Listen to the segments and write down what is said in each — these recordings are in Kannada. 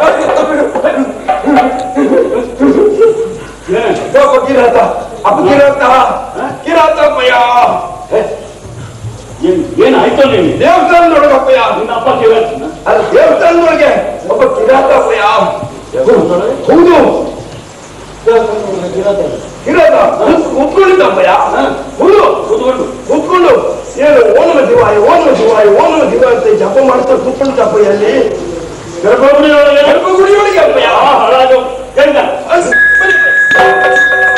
ಅಪ್ಪ ಕಿರಾತ ಅಪ್ಪ ಕಿರಾತ ಕಿರಾತಪ್ಪಯ್ಯ ಏನ್ ಏನಾಯ್ತು ನಿಮ್ಗೆ ದೇವಸ್ಥಾನ ನೋಡಕಪ್ಪಯ್ಯ ನಿನ್ನ ಅಪ್ಪ ಕೇಳ್ತಾನ ಅದು ದೇವಸ್ಥಾನದೊಳಗೆ ಒಬ್ಬ ಕಿರಾತಪ್ಪಯ್ಯ ಹೌದು ಕಿರಾತ ಕುತ್ಕೊಂಡಿದ್ದಪ್ಪಯ್ಯ ಹೌದು ಕೂತ್ಕೊಂಡು ಕೂತ್ಕೊಂಡು ಏನು ಓನಮ ಶಿವಾಯ ಓನಮ ಶಿವಾಯ ಓನಮ ಶಿವಾಯ ಅಂತ ಜಪ ಮಾಡ್ತಾ ಕೂತ್ಕೊಂಡಿದ್ದಪ್ಪಯ್ಯ ಅಲ್ಲಿ ಗರ್ಭಗುಡಿಯೊಳಗೆ ಗರ್ಭಗುಡಿಯೊಳಗೆ ಅಪ್ಪಯ್ಯ ಆ ಹಾಳಾಗು ಹೇಳ್ದ ಅಸ್- ಬನ್ನಿ, ಬನ್ನಿ.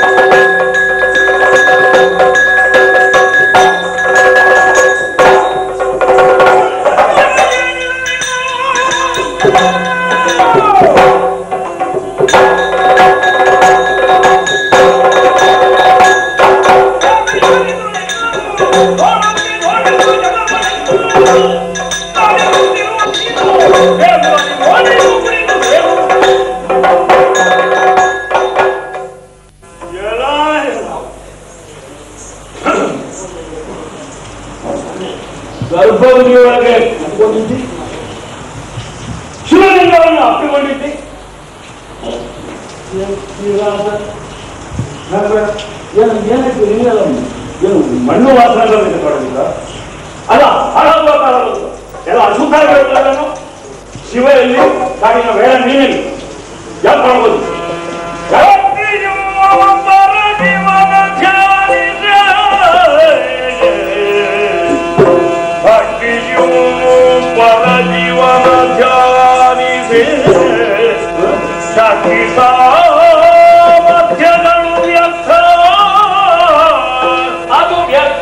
ಗರ್ಭಗುಡಿಯೊಳಗೆ ಅಪ್ಪಿಕೊಂಡಿದ್ದಿ ಶಿವಲಿಂಗವನ್ನು ಅಪ್ಪಿಕೊಂಡಿದ್ದಿ ಏನು ಏನಕ್ಕೆ ನಿಂಗಲ್ಲ ಏನು ಮಣ್ಣು ವಾಸನೆ ಬರಲಿಕ್ಕೆ ತೊಡಗಿದ ಅಲ್ಲ ಹಾಳಾಗುವ ಕಾಲ ಬಂತು. ಎಲ್ಲ ಅಶುದ್ಧಗಳನ್ನು ಶಿವ ಎಲ್ಲಿ ಕಾಡಿನ ವೇಳ ನೀನೆಲ್ಲಿ ಯಾಕೆ ಮಾಡ್ಬೋದು ಅದು ವ್ಯರ್ಥ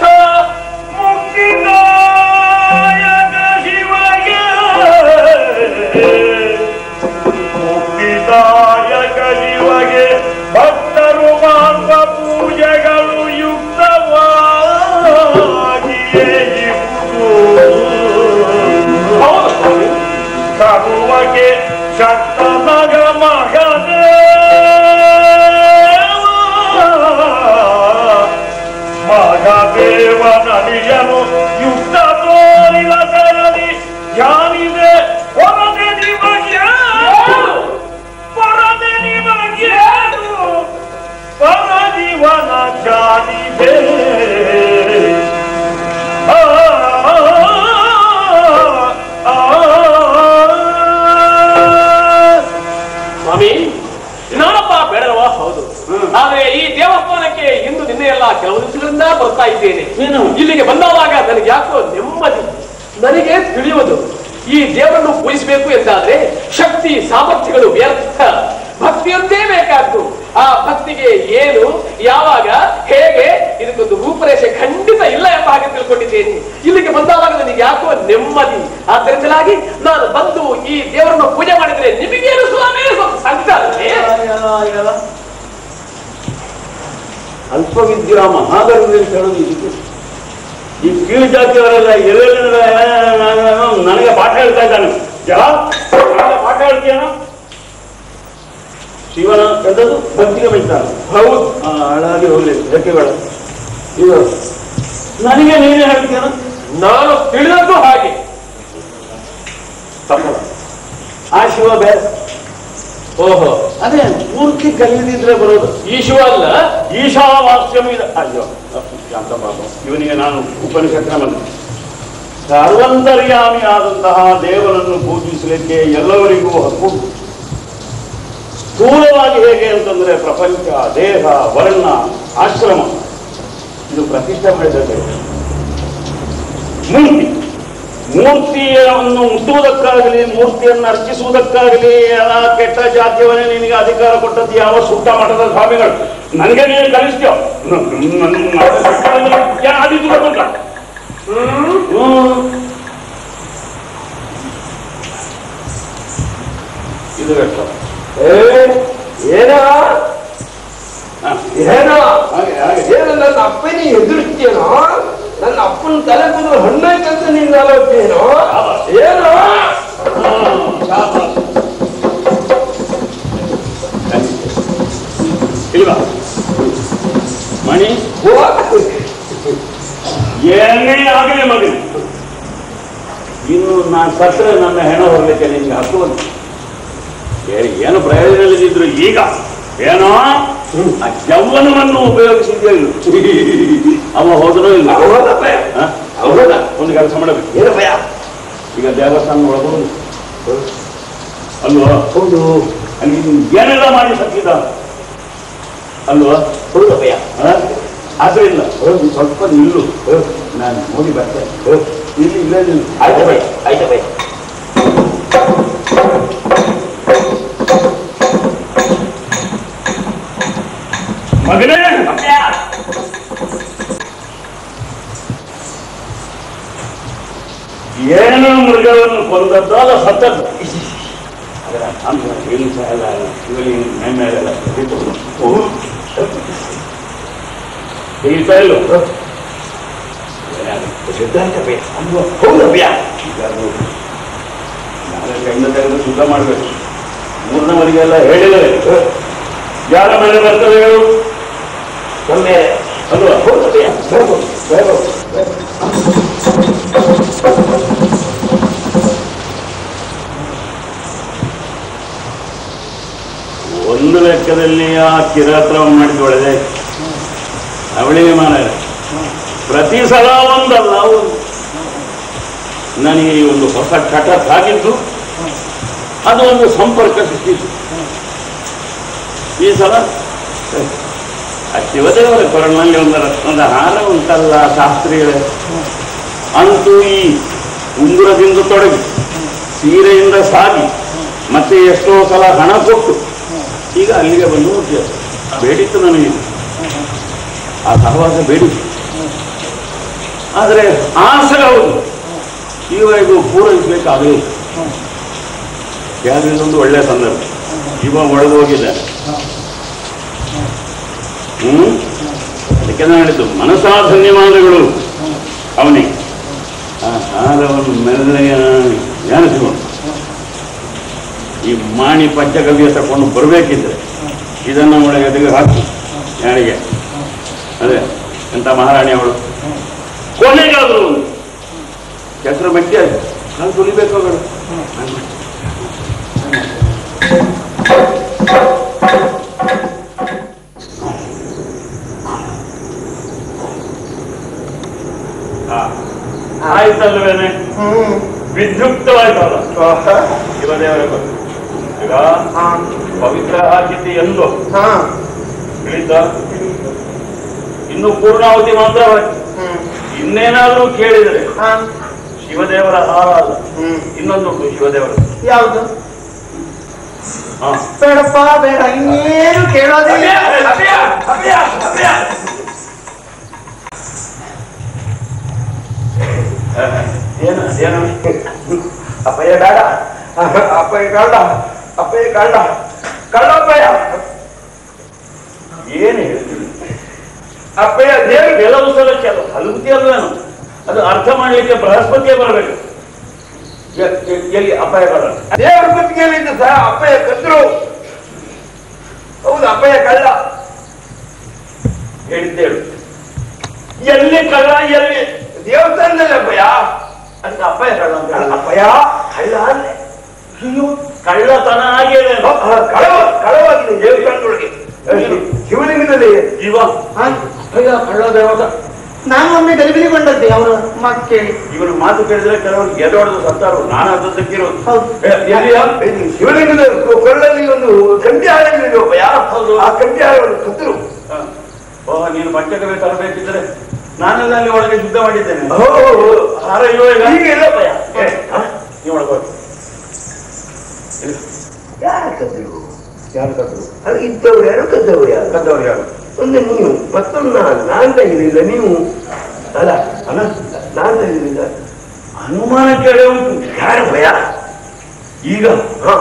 ಮುಕ್ತಿದಾಯಕ ಶಿವಗೆ ಭಕ್ತರು ಮಾಡುವ ಪೂಜೆಗಳು ಯುಕ್ತವಾಗಿಯೇ ಇರುವುದು ಹೌದು ಸ್ವಾಮಿ. ಕರುವಗೆ ಶಕ್ತ ಮಗ ಮಗನೇ ಮಗದೇವ ನಡಿಯನು ಯುಕ್ತ ತೋರಿದ ಸರಣಿ ಯಾನಿದೆ ಹೊರದೆ ನಿಮಗೆ ಪರದೆ ನಿಮಗೇನು ಪರದಿವನ ಜಾನಿದೆ ಆ, ಆ, ಆ. ಸ್ವಾಮಿ ನಾನಪ್ಪ ಬೇಡವ ಹೌದು ಆದ್ರೆ ಈ ದೇವಸ್ಥಾನಕ್ಕೆ ಇಂದು ನಿನ್ನೆ ಎಲ್ಲ ಕೆಲವು ದಿವಸಗಳಿಂದ ಬರ್ತಾ ಇದ್ದೇನೆ ಏನು? ಇಲ್ಲಿಗೆ ಬಂದವಾಗ ನನಗೆ ಯಾಕೋ ನೆಮ್ಮದಿ ನನಗೆ ತಿಳಿಯುವುದು ಈ ದೇವರನ್ನು ಪೂಜಿಸಬೇಕು ಎಂದಾದ್ರೆ ಶಕ್ತಿ ಸಾಮರ್ಥ್ಯಗಳು ವ್ಯರ್ಥ ಭಕ್ತಿಯಂತೇ ಬೇಕಾದ್ದು ಆ ಭಕ್ತಿಗೆ ಏನು ಯಾವಾಗ ಹೇಗೆ ಇದಕ್ಕೊಂದು ರೂಪರೇಷೆ ಖಂಡಿತ ಇಲ್ಲ ಎಂಬ ಹಾಗೆ ತಿಳ್ಕೊಂಡಿದ್ದೇನೆ ಇಲ್ಲಿಗೆ ಬಂದಾಗ ನನಗೆ ಯಾಕೋ ನೆಮ್ಮದಿ ಆದ್ದರಿಂದಲಾಗಿ ನಾನು ಬಂದು ಈ ದೇವರನ್ನು ಪೂಜೆ ಮಾಡಿದ್ರೆ ನಿಮಗೇನು ಸ್ವಾಮಿ ಸ್ವಲ್ಪ ಸಂಕಟ ಅಲ್ವೇ? ಅಲ್ಪವಿದ್ಯಾ ಮಹಾಗರ್ಭ ಅಂತ ಹೇಳೋದು ಇದಕ್ಕೆ ಈ ಕೀಳು ಜಾತಿಯವರೆಲ್ಲ ಎಲ್ಲೆಲ್ಲ ನನಗೆ ಪಾಠ ಹೇಳ್ತಾ ಇದ್ದಾನೆ ಜಲ ನನಗೆ ಪಾಠ ಹೇಳ್ತೀಯನ ಶಿವನ ಎಂದದ್ದು ಭಕ್ತಿಗೆ ಮೆಚ್ತಾನೆ ಹೌದು ಹಾಳಾಗಿ ಹೋಗ್ಲಿ ರೆಕ್ಕೆಗಳು ಇದು ನನಗೆ ನೀನೇ ಹೇಳ್ತೀಯನ ನಾನು ತಿಳಿದದ್ದು ಹಾಗೆ ತಪ್ಪಲ್ಲ ಆ ಶಿವ ಬೇರೆ ಓಹೋ ಅದೇ ಪೂರ್ತಿ ಕಲಿದಿದ್ರೆ ಬರೋದು ಈ ಶಿವ ಅಲ್ಲ ಈಶಾವಾಸ್ಯಂ ಇದೆ ಅಯ್ಯೋ ಶಾಂತ ಪಾಪ ಇವನಿಗೆ ನಾನು ಉಪನಿಷತ್ನ ಬಂದೆ ಸರ್ವಂತರ್ಯಾಮಿ ಆದಂತಹ ದೇವರನ್ನು ಪೂಜಿಸಲಿಕ್ಕೆ ಎಲ್ಲವರಿಗೂ ಹಕ್ಕು ಸ್ಥೂಲವಾಗಿ ಹೇಗೆ ಅಂತಂದ್ರೆ ಪ್ರಪಂಚ ದೇಹ ವರ್ಣ ಆಶ್ರಮ ಇದು ಪ್ರತಿಷ್ಠೆ ಮಾಡಿದರೆ ಮೂರ್ತಿ ಮೂರ್ತಿಯನ್ನು ಮುಟ್ಟುವುದಕ್ಕಾಗಲಿ ಮೂರ್ತಿಯನ್ನು ಅರ್ಚಿಸುವುದಕ್ಕಾಗಲಿ ಎಲ್ಲ ಕೆಟ್ಟ ಜಾತಿಯವನೇ ನಿನಗೆ ಅಧಿಕಾರ ಕೊಟ್ಟದ್ದು ಯಾವ ಸುಟ್ಟ ಮಠದ ಸ್ವಾಮಿಗಳು ನನಗೆ ನೀನು ಕಲಿಸ್ತೀಯೋ ಆದಿತ್ತು ಗೊತ್ತುಂಟ ಹ್ಮ್. ಇದು ಎಷ್ಟು ಏ ಏನ ಹಾ, ಏನ ಹಾಗೆ ಹಾಗೆ ಏನು ನನ್ನ ಅಪ್ಪನಿ ಎದುರಿಸ್ತೇನೋ ನನ್ನ ಅಪ್ಪನ ತಲೆ ಕೂದಲು ಹಣ್ಣಾಯ್ತಂತ ನಿನ್ನ ಆಲೋಚನೆನೋ ಏನೋ ಇಲ್ವಾ ಮಣಿ ಏನೇ ಆಗಲಿ ಮಗನೇ ಇನ್ನು ನಾನು ಸತ್ತರೆ ನನ್ನ ಹೆಣ ಹೊರಲಿಕ್ಕೆ ನಿನ್ಗೆ ಹಕ್ಕುವಂತ ಹೇಳಿ ಏನು ಪ್ರಯೋಜನ ಇಲ್ಲದಿದ್ರು ಈಗ ಏನೋ ಆ ಯೌವನವನ್ನು ಉಪಯೋಗಿಸಿದ್ಯೋ ಇಲ್ಲ ಅವ ಹೋದ್ರೋ ಇಲ್ಲ ಹೌದಪ್ಪ ಹ? ಹೌದಾ ಒಂದು ಕೆಲಸ ಮಾಡಬೇಕು ಏನಪ್ಪ ಈಗ ದೇವಸ್ಥಾನ ಒಳಗೋದು ಅಲ್ವಾ ಹೌದು ಅಲ್ಲಿ ನೀನು ಏನೆಲ್ಲ ಮಾಡಿ ಸತ್ತಿದ ಅಲ್ವಾ ಹೌದಪ್ಪಯ್ಯ ಹ? ಆದ್ರಿಂದ ಒಂದು ಸ್ವಲ್ಪ ನಿಲ್ಲು ನಾನು ನೋಡಿ ಬರ್ತೇನೆ ಇಲ್ಲಿ ಇಲ್ಲ ನಿಲ್ಲು ಆಯ್ತಪ್ಪಯ್ಯ ಆಯ್ತಪ್ಪಯ್ಯ ಮಗನೇ ಏನು ಮೃಗವನ್ನು ಕೊಂದದ್ದಲ್ಲ ಸತ್ತದ್ದು ಅದರ ಅಂತರ ಹಿಂಸೆ ಎಲ್ಲ ಇವಳಿ ಮೈ ಮೇಲೆಲ್ಲ ಬಿದ್ದು. ಓ. ತಿಳಿತಾ ಇಲ್ವೋ? ಏನಾಗುತ್ತೆ? ಸಿದ್ಧಾಂತಪ್ಪಯ್ಯ ಅಲ್ವಾ? ಹೌದಪ್ಪಯ್ಯ ಈಗ ಅದು ನಾಳೆ ಕೈಯಿಂದ ತೆಗೆದು ಶುದ್ಧ ಮಾಡಬೇಕು ಮೂರನವರಿಗೆಲ್ಲ ಹೇಳಿದರೆ ಯಾರ ಮೇಲೆ ಬರ್ತದೆ ಹೇಳು ನಮ್ಮ ಮೇಲೆ ಅಲ್ವಾ ಹೌದಪ್ಪಯ್ಯ ಬರ್ಬೋದು ಬರ್ಬೋದು ಒಂದು ಲೆಕ್ಕದಲ್ಲಿ ಆ ಕಿರಾತ್ರ ಮಾಡಿದ ಒಳ್ಳೆದೆ ಅವಳಿಗೆ ಮಾನ ಪ್ರತಿ ಸಲ ಒಂದಲ್ಲ ಒಂದು ನನಗೆ ಈ ಒಂದು ಹೊಸ ಕಟ ಸಾಗಿದ್ದು ಅದು ಒಂದು ಸಂಪರ್ಕ ಸೃಷ್ಟಿಸಿತು ಈ ಸಲ ಆ ಶಿವದೇವರ ಕೊರಳಿನಲ್ಲಿ ಒಂದು ರತ್ನದ ಹಾರ ಉಂಟಲ್ಲ ಶಾಸ್ತ್ರಿಗಳೇ ಅಂತೂ ಈ ಉಂಗುರದಿಂದ ತೊಡಗಿ ಸೀರೆಯಿಂದ ಸಾಗಿ ಮತ್ತೆ ಎಷ್ಟೋ ಸಲ ಹಣ ಕೊಟ್ಟು ಈಗ ಅಲ್ಲಿಗೆ ಬಂದು ಮುಟ್ಟಿದೆ ಬೇಡಿತ್ತು ನನಗೆ ಆ ಸಹವಾಸ ಬೇಡಿತ್ತು ಆದರೆ ಆಸೆ ಹೌದು ಈಗ ಇದು ಪೂರೈಸಬೇಕಾಗೇ ಇಲ್ಲ ಯಾರಿಗೊಂದು ಒಳ್ಳೆಯ ಸಂದರ್ಭ ಇವ ಒಳಗೋಗಿದ್ದಾನೆ ಹ್ಮ್ ಅದಕ್ಕೆ ನಾನು ಹೇಳಿದ್ದು ಮನಸಾ ಧನ್ಯವಾದಗಳು ಅವನಿಗೆ ಆ ಹಾರವನ್ನು ಮೆಲ್ಲಗೆ ಧ್ಯಾನಿಸಿಕೊಂಡು ಈ ಮಾಣಿ ಪಂಚಗವ್ಯ ತಕೊಂಡು ಬರಬೇಕಿದ್ರೆ ಇದನ್ನು ಒಳಗೆ ತೆಗೆದು ಹಾಕಿ ಯಾರಿಗೆ ಅದೇ ಎಂತ ಮಹಾರಾಣಿ ಅವಳು ಕೊನೆಗಾದ್ರು ಒಂದು ಹೆಸರು ಮೆಟ್ಟಿ ಆಯ್ತು ಕಾಲು ತುಳಿಬೇಕು ಅವಳು ಆ, ಆಯ್ತಲ್ವೇನೆ ವಿದ್ಯುಕ್ತವಾಯ್ತಲ್ಲ ಶಿವದೇವರ ಬಗ್ಗೆ ಈಗ ಪವಿತ್ರ ಹಾಕಿದ್ದು ಎಂದು ತಿಳಿತ ಇನ್ನು ಪೂರ್ಣಾವತಿ ಮಾತ್ರ ಬಾಕಿ ಇನ್ನೇನಾದ್ರೂ ಕೇಳಿದರೆ ಶಿವದೇವರ ಹಾರ ಅಲ್ಲ ಇನ್ನೊಂದುಂಟು ಶಿವದೇವರ ಯಾವುದು ಹಾ. ಬೇಡಪ್ಪ ಬೇಡ ಇನ್ನೇನು ಕೇಳೋದಿಲ್ಲ ಏನು ಏನು ಅಪ್ಪಯ್ಯ ಬೇಡ ಅಪ್ಪಯ್ಯ ಕಳ್ಳ ಅಪ್ಪಯ್ಯ ಕಳ್ಳ ಕಳ್ಳಪ್ಪಯ್ಯ ಏನು ಹೇಳ್ತೀನಿ ಅಪ್ಪಯ್ಯ ದೇವ್ರ ಕೆಲವು ಸಲ ಕೆಲವು ಹಲುತಿ ಅಲ್ವೇನು ಅದು ಅರ್ಥ ಮಾಡ್ಲಿಕ್ಕೆ ಬೃಹಸ್ಪತಿಯೇ ಬರಬೇಕು ಎ- ಎ- ಎಲ್ಲಿ ಅಪಾಯ ಬರ ದೇವ್ರ ಕುತ್ತಿಗೆಯಲ್ಲಿದ್ದ ಸಹ ಅಪ್ಪಯ್ಯ ಕದ್ರು ಹೌದು ಅಪ್ಪಯ್ಯ ಕಳ್ಳ ಹೇಳಿದ್ದೇಳು ಎಲ್ಲಿ ಕಳ್ಳ ಎಲ್ಲಿ ದೇವಸ್ಥಾನದಲ್ಲಿ ಅಪ್ಪಯ್ಯ ಅಂತ ಅಪಾಯ ಕಳ್ಳ ಅಂತ ಹೇಳಲ್ಲ. ಅಪ್ಪಯ್ಯ ಕಳ್ಳ ಅಂದೆ ಅಯ್ಯೋ, ಕಳ್ಳತನ ಆಗಿದೆ ಹ, ಹ, ಕಳವ ಕಳವಾಗಿದೆ ದೇವಸ್ಥಾನದೊಳಗೆ ಶಿವಲಿಂಗದಲ್ಲಿ ಜೀವ ಹಾ? ಅಯ್ಯ ಕಳ್ಳ ದೇವತ ನಾನು ಒಮ್ಮೆ ಗಲಿಬಿಲಿಗೊಂಡದ್ದೆ ಅವರ ಮಾತು ಕೇಳಿ ಇವನು ಮಾತು ಕೇಳಿದ್ರೆ ಕೆಲವರು ಎದೊಡೆದು ಸತ್ತಾರು ನಾನು ಅದು ತೆಕ್ಕಿರೋದು ಹೌದು ಎಲ್ಲಿಯ ಇದು ಶಿವಲಿಂಗದ ಕೊಳ್ಳಲ್ಲಿ ಒಂದು ಕಂಟಿ ಹಾಳಾಗಿದೆ ಅಪ್ಪಯ್ಯ ಹೌದು. ಆ ಕಂಟಿ ಹಾಳವನ್ನು ಕದ್ರು ಹ. ಓ ನೀನು ಪಂಚಕವೇ ತರಬೇಕಿದ್ರೆ ನಾನೆಲ್ಲ ಅಲ್ಲಿ ಒಳಗೆ ಶುದ್ಧ ಮಾಡಿದ್ದೇನೆ ಹೋ, ಹೋ, ಹೋ. ಹಾರ ಇಲ್ವೋ ಈಗ ಈಗ ಇಲ್ಲಪ್ಪಯ್ಯ ಏ, ಹ? ನೀವು ಒಳಗೆ ಹೋಗಿ. ಇಲ್ಲಿ. ಯಾರು ಕದ್ರು ಯಾರು ಕರ್ತರು ಅದು ಇದ್ದವ್ರು ಯಾರು ಕದ್ದವ್ರು ಯಾರು ಕದ್ದವ್ರು ಯಾರು ಒಂದು ನೀವು ಮತ್ತೊಂದು ನಾನು ನಾನ್ ತೆಗಿಲಿಲ್ಲ ನೀವು ಅಲ್ಲ ಅಲ್ಲ ನಾನ್ ತೆಗಿಲಿಲ್ಲ ಅನುಮಾನ ಕೇಳೇ ಉಂಟು ಯಾರು ಭಯ ಈಗ ಹ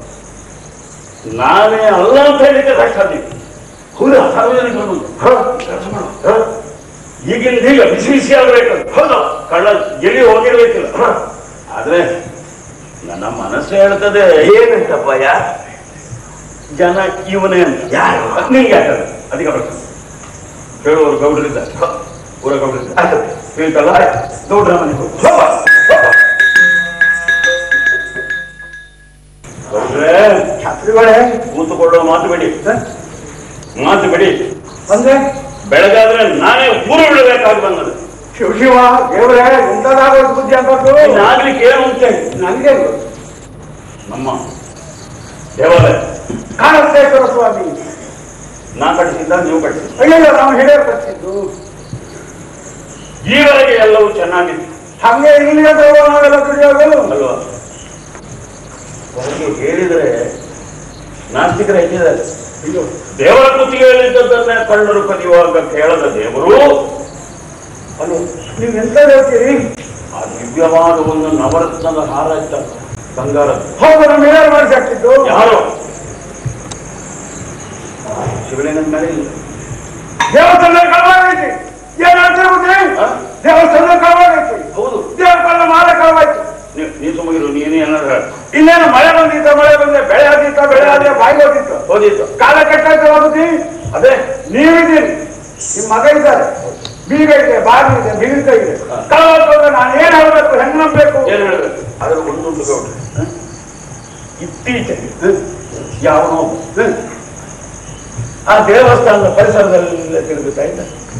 ನಾನೇ ಅಲ್ಲ ಅಂತ ಹೇಳಿಕ್ಕೆ ಕಷ್ಟ ಆದೀತು. ಹೌದಾ ಸಾರ್ವಜನಿಕರು ಬಂದು, ಹ ಕೆಲಸ ಮಾಡು ಹ ಈಗಿಂದ ಈಗ ಬಿಸಿ ಬಿಸಿ ಆಗ್ಬೇಕಂತ ಹೌದಾ ಕಳ್ಳ ಎಲ್ಲಿ ಹೋಗಿರ್ಬೇಕಿಲ್ಲ ಹ ಆದ್ರೆ ನನ್ನ ಮನಸ್ಸು ಹೇಳ್ತದೆ ಏನಂತಪ್ಪ ಯಾ ಜನ ಇವನೇ ಅಂತ ಯಾರು ನಿಂಗೆ ಯಾಕಂದ್ರೆ ಅಧಿಕ ಪ್ರಶ್ನೆ ಹೇಳುವವರು ಗೌಡರಿದ್ದ ಊರ ಗೌಡರಿದ್ದ ಅದು ತಿಳಿತಲ್ಲ ಗೌಡ್ರ ಮನೆಗೆ ಹೋಗು ಹೋಗ ಹೋಗ. ಗೌಡ್ರೆ ಛತ್ರಿಗಳೇ ಕೂತುಕೊಳ್ಳೋ ಮಾತು ಬಿಡಿ ಮಾತು ಬಿಡಿ ಅಂದ್ರೆ ಬೆಳಗಾದ್ರೆ ನಾನೇ ಊರು ಬಿಡಬೇಕಾಗಿ ಬಂದದ್ದು ಶಿವ ಶಿವ ದೇವ್ರೆ ಎಂತದಾಗೋದು ಬುದ್ಧಿ ಆಗ್ಬೇಕು ಇನ್ನಾಗ್ಲಿಕ್ಕೆ ಏನು ಅಂತ ನನಗೆ ನಮ್ಮ ದೇವಾಲಯ ಕಾಣಸ್ತೇಶ್ವರ ಸ್ವಾಮಿ ನಾ ಕಟ್ಟಿಸಿದ್ದ ನೀವು ಕಟ್ಟಿಸಿದ್ದ ಅಯ್ಯೋ ನಾವು ಹಿಡಿಯ ಕಟ್ಟಿದ್ದು ಈವರೆಗೆ ಎಲ್ಲವೂ ಚೆನ್ನಾಗಿತ್ತು ಹಂಗೆ ಇಲ್ಲಿಯ ದೇವ ನಾವೆಲ್ಲ ದುಡಿಯೋದು ಅಲ್ವಾ ಹೊರಗೆ ಹೇಳಿದ್ರೆ ನಾಸ್ತಿಕರು ಹೆಚ್ಚಿದ್ದಾರೆ ಅಯ್ಯೋ ದೇವರ ಕುತ್ತಿಗೆಯಲ್ಲಿದ್ದದ್ದನ್ನೇ ಕಣ್ಣರು ಕದಿಯುವಾಗ ಕೇಳದ ದೇವರು ಅಲ್ಲೋ ನೀವು ಎಂತ ಹೇಳ್ತೀರಿ ಆ ದಿವ್ಯವಾದ ಒಂದು ನವರತ್ನದ ಹಾರ ಇತ್ತ ಬಂಗಾರದ ಹೌದು ನಮ್ಮ ಹಿರಿಯರು ಮಾಡಿಸಿ ಹಾಕ್ತಿದ್ದು ಯಾರು ಶಿವಲಿಂಗದ ಮೇಲೆ ಇಲ್ಲ ದೇವಸ್ಥಾನ ಕಳವಾಗೈತಿ ಏನ್ ಹೇಳ್ತೀರಿ ಬುದ್ಧಿ ಆ? ದೇವಸ್ಥಾನ ಕಳವಾಗೈತಿ ಹೌದು ದೇವಸ್ಥಾನ ಮಾಲ ಕಳವಾಯ್ತು ನೀ- ನೀ ಸುಮಗಿರು ನೀನೇ ಏನಾದ್ರು ಹೇಳು. ಇನ್ನೇನು ಮಳೆ ಬಂದಿತ್ತ ಮಳೆ ಬಂದೆ ಬೆಳೆ ಆದಿತ್ತ ಬೆಳೆ ಆದ್ರೆ ಬಾಯಿ ಹೋಗಿತ್ತು ಹೋದಿತ್ತು ಕಾಲ ಕೆಟ್ಟಾಯ್ತು ಬುದ್ಧಿ ಅದೇ ನೀವಿದ್ದೀರಿ ನಿಮ್ಮ ಮಗ ಇದ್ದಾರೆ ಬೀಗ ಇದೆ ಬಾಗಿ ಇದೆ ಬೀಗ ಇದೆ ಕಳವಾದ್ರೆ ನಾನು ಏನ್ ಹೇಳ್ಬೇಕು ಹೆಂಗ್ ನಂಬೇಕು ಏನ್ ಹೇಳ್ಬೇಕು ಅದ್ರ ಒಂದೊಂದು ಗೌಡ್ರೆ ಹ? ಇತ್ತೀಚೆಗೆ ಯಾವನೋ ಹ? ಆ ದೇವಸ್ಥಾನದ ಪರಿಸರದಲ್ಲಿ ತಿರುಗುತ್ತಾ ಇದ್ದ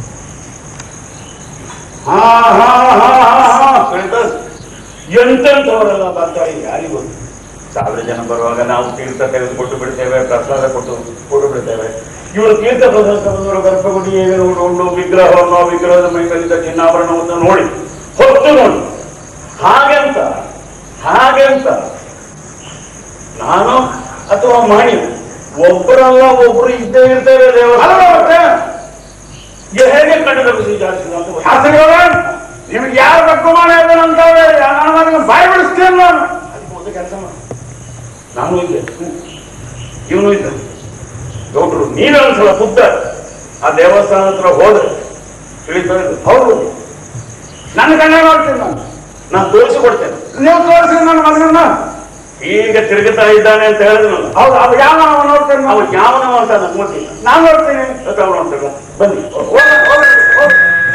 ಹಾ ಹಾ ಹಾ ಹಾ ಹಾ ಹೇಳ್ತಾರೆ. ಎಂತೆಂಥವರೆಲ್ಲ ಬರ್ತಾರೆ ಯಾರಿಗೂ ಸಾವಿರ ಜನ ಬರುವಾಗ ನಾವು ತೀರ್ಥ ತೆಗೆದುಕೊಟ್ಟು ಬಿಡ್ತೇವೆ ಪ್ರಸಾದ ಕೊಟ್ಟು ಕೊಟ್ಟು ಬಿಡ್ತೇವೆ ಇವರು ತೀರ್ಥ ಪ್ರಸಾದ ಬಂದವರು ಗರ್ಭಗುಡಿ ಉಂಡು ವಿಗ್ರಹವನ್ನು ಆ ವಿಗ್ರಹದ ಮೈಮೇಲಿದ್ದ ಚಿನ್ನಾಭರಣವನ್ನು ನೋಡಿ ಹೊತ್ತು ನೋಡಿ ಹಾಗೆಂತ ಹಾಗೆಂತ ನಾನು ಅಥವಾ ಮಾಡಿ ಒಬ್ಬರಲ್ಲ ಒಬ್ರು ಇದ್ದೇ ಇರ್ತೇವೆ ಅಲ್ಲ ದೇವಸ್ಥಾನ ಮತ್ತೆ ಹೇಗೆ ಕಂಡು ಬಿಸಿ ಜಾಸ್ತಿ ಅಂತ ಗೊತ್ತಿಲ್ಲ. ಶಾಸ್ತ್ರಿಗಳೇ ನಿಮ್ಗೆ ಯಾರು ತಪ್ಪು ಮಾಡಿದಂತವ್ರೆ ನಾನು ನನಗೆ ಬಾಯಿ ಬಿಡಿಸ್ತೇನೆ ನಾನು ಅದಕ್ಕೆ ಒಂದು ಕೆಲಸ ಮಾಡಿ ನಾನು ಇದ್ದೆ ಇವನು ಇದ್ದ ಗೌಡ್ರು ನೀವೇ ಒಂದ್ಸಲ ಬುದ್ಧ ಆ ದೇವಸ್ಥಾನ ಹತ್ರ ಹೋದ್ರೆ ತಿಳಿತಾ ಇದ್ದು ಹೌದು ನನ್ನ ಕಣ್ಣೆ ಮಾಡ್ತೀನಿ ನಾನು ನಾನು ತೋರಿಸಿಕೊಡ್ತೇನೆ ನೀವು ತೋರಿಸಿ ನನ್ನ ಮಗನನ್ನ ಈಗ ತಿರುಗುತ್ತಾ ಇದ್ದಾನೆ ಅಂತ ಹೇಳಿದ್ನಲ್ಲ ಹೌದು ಅದು ಯಾವ ನಾವು ನೋಡ್ತೇನೆ ಅವ ನಾವು ಯಾವನವ ಅಂತ ನನಗೆ ಗೊತ್ತಿಲ್ಲ ನಾನು ನೋಡ್ತೀನಿ ಯಾಕೆ ಅವ್ನು ಅಂತ ಬನ್ನಿ ಹೋಗಿ, ಹೋಗಿ, ಹೋಗಿ.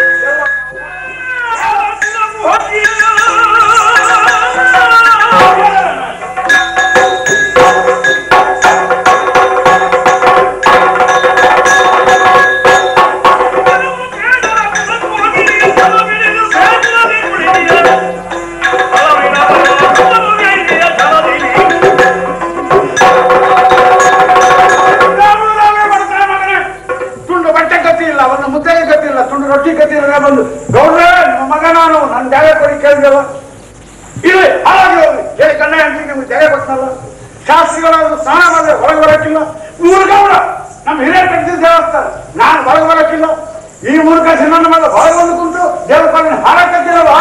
ನಾವು ನಾವೇ ಮಾಡ್ತಾರೆ ಮಗನೇ. ತುಂಡು ಬಟ್ಟೆ ಗತಿ ಇಲ್ಲ ಒಂದು ಮುದ್ದೆಗೆ ಗತಿ ಇಲ್ಲ ತುಂಡು ರೊಟ್ಟಿ ಗತಿ ಇಲ್ಲ ಬಂದು ಗೌಡ್ರೆ ನಿಮ್ಮ ಮಗ ನಾನು ನನ್ನ ಜಾಗ ಕೊಡಿ ಕೇಳಿದೆವ ಇರಲಿ ಹಾಳಾಗಿ ಹೋಗ್ಲಿ ಹೇಳಿ ಕಣ್ಣ ಅಂಟಿ ನಿಮ್ಗೆ ಜಾಗ ಕೊಟ್ಟನಲ್ಲ ಶಾಸ್ತ್ರಿಗಳಾದ್ರು ಸ್ನಾನ ಮಾಡಿದ್ರೆ ಹೊರಗೆ ಬರಕ್ಕಿಲ್ಲ ಇವ್ರು ಗೌಡ ನಮ್ಮ ಹಿರಿಯ ತೆಗೆದಿದ್ದ ದೇವಸ್ಥಾನ ನಾನು ಹೊರಗೆ ಬರಕ್ಕಿಲ್ಲ ಈ ಮೂಲಕ ನನ್ನ ಮಗ ಹೊರಗೆ ಬಂದು ಕುಂತು ದೇವಸ್ಥಾನ ಹಾಳಾಕತ್ತಿಲ್ಲವಾ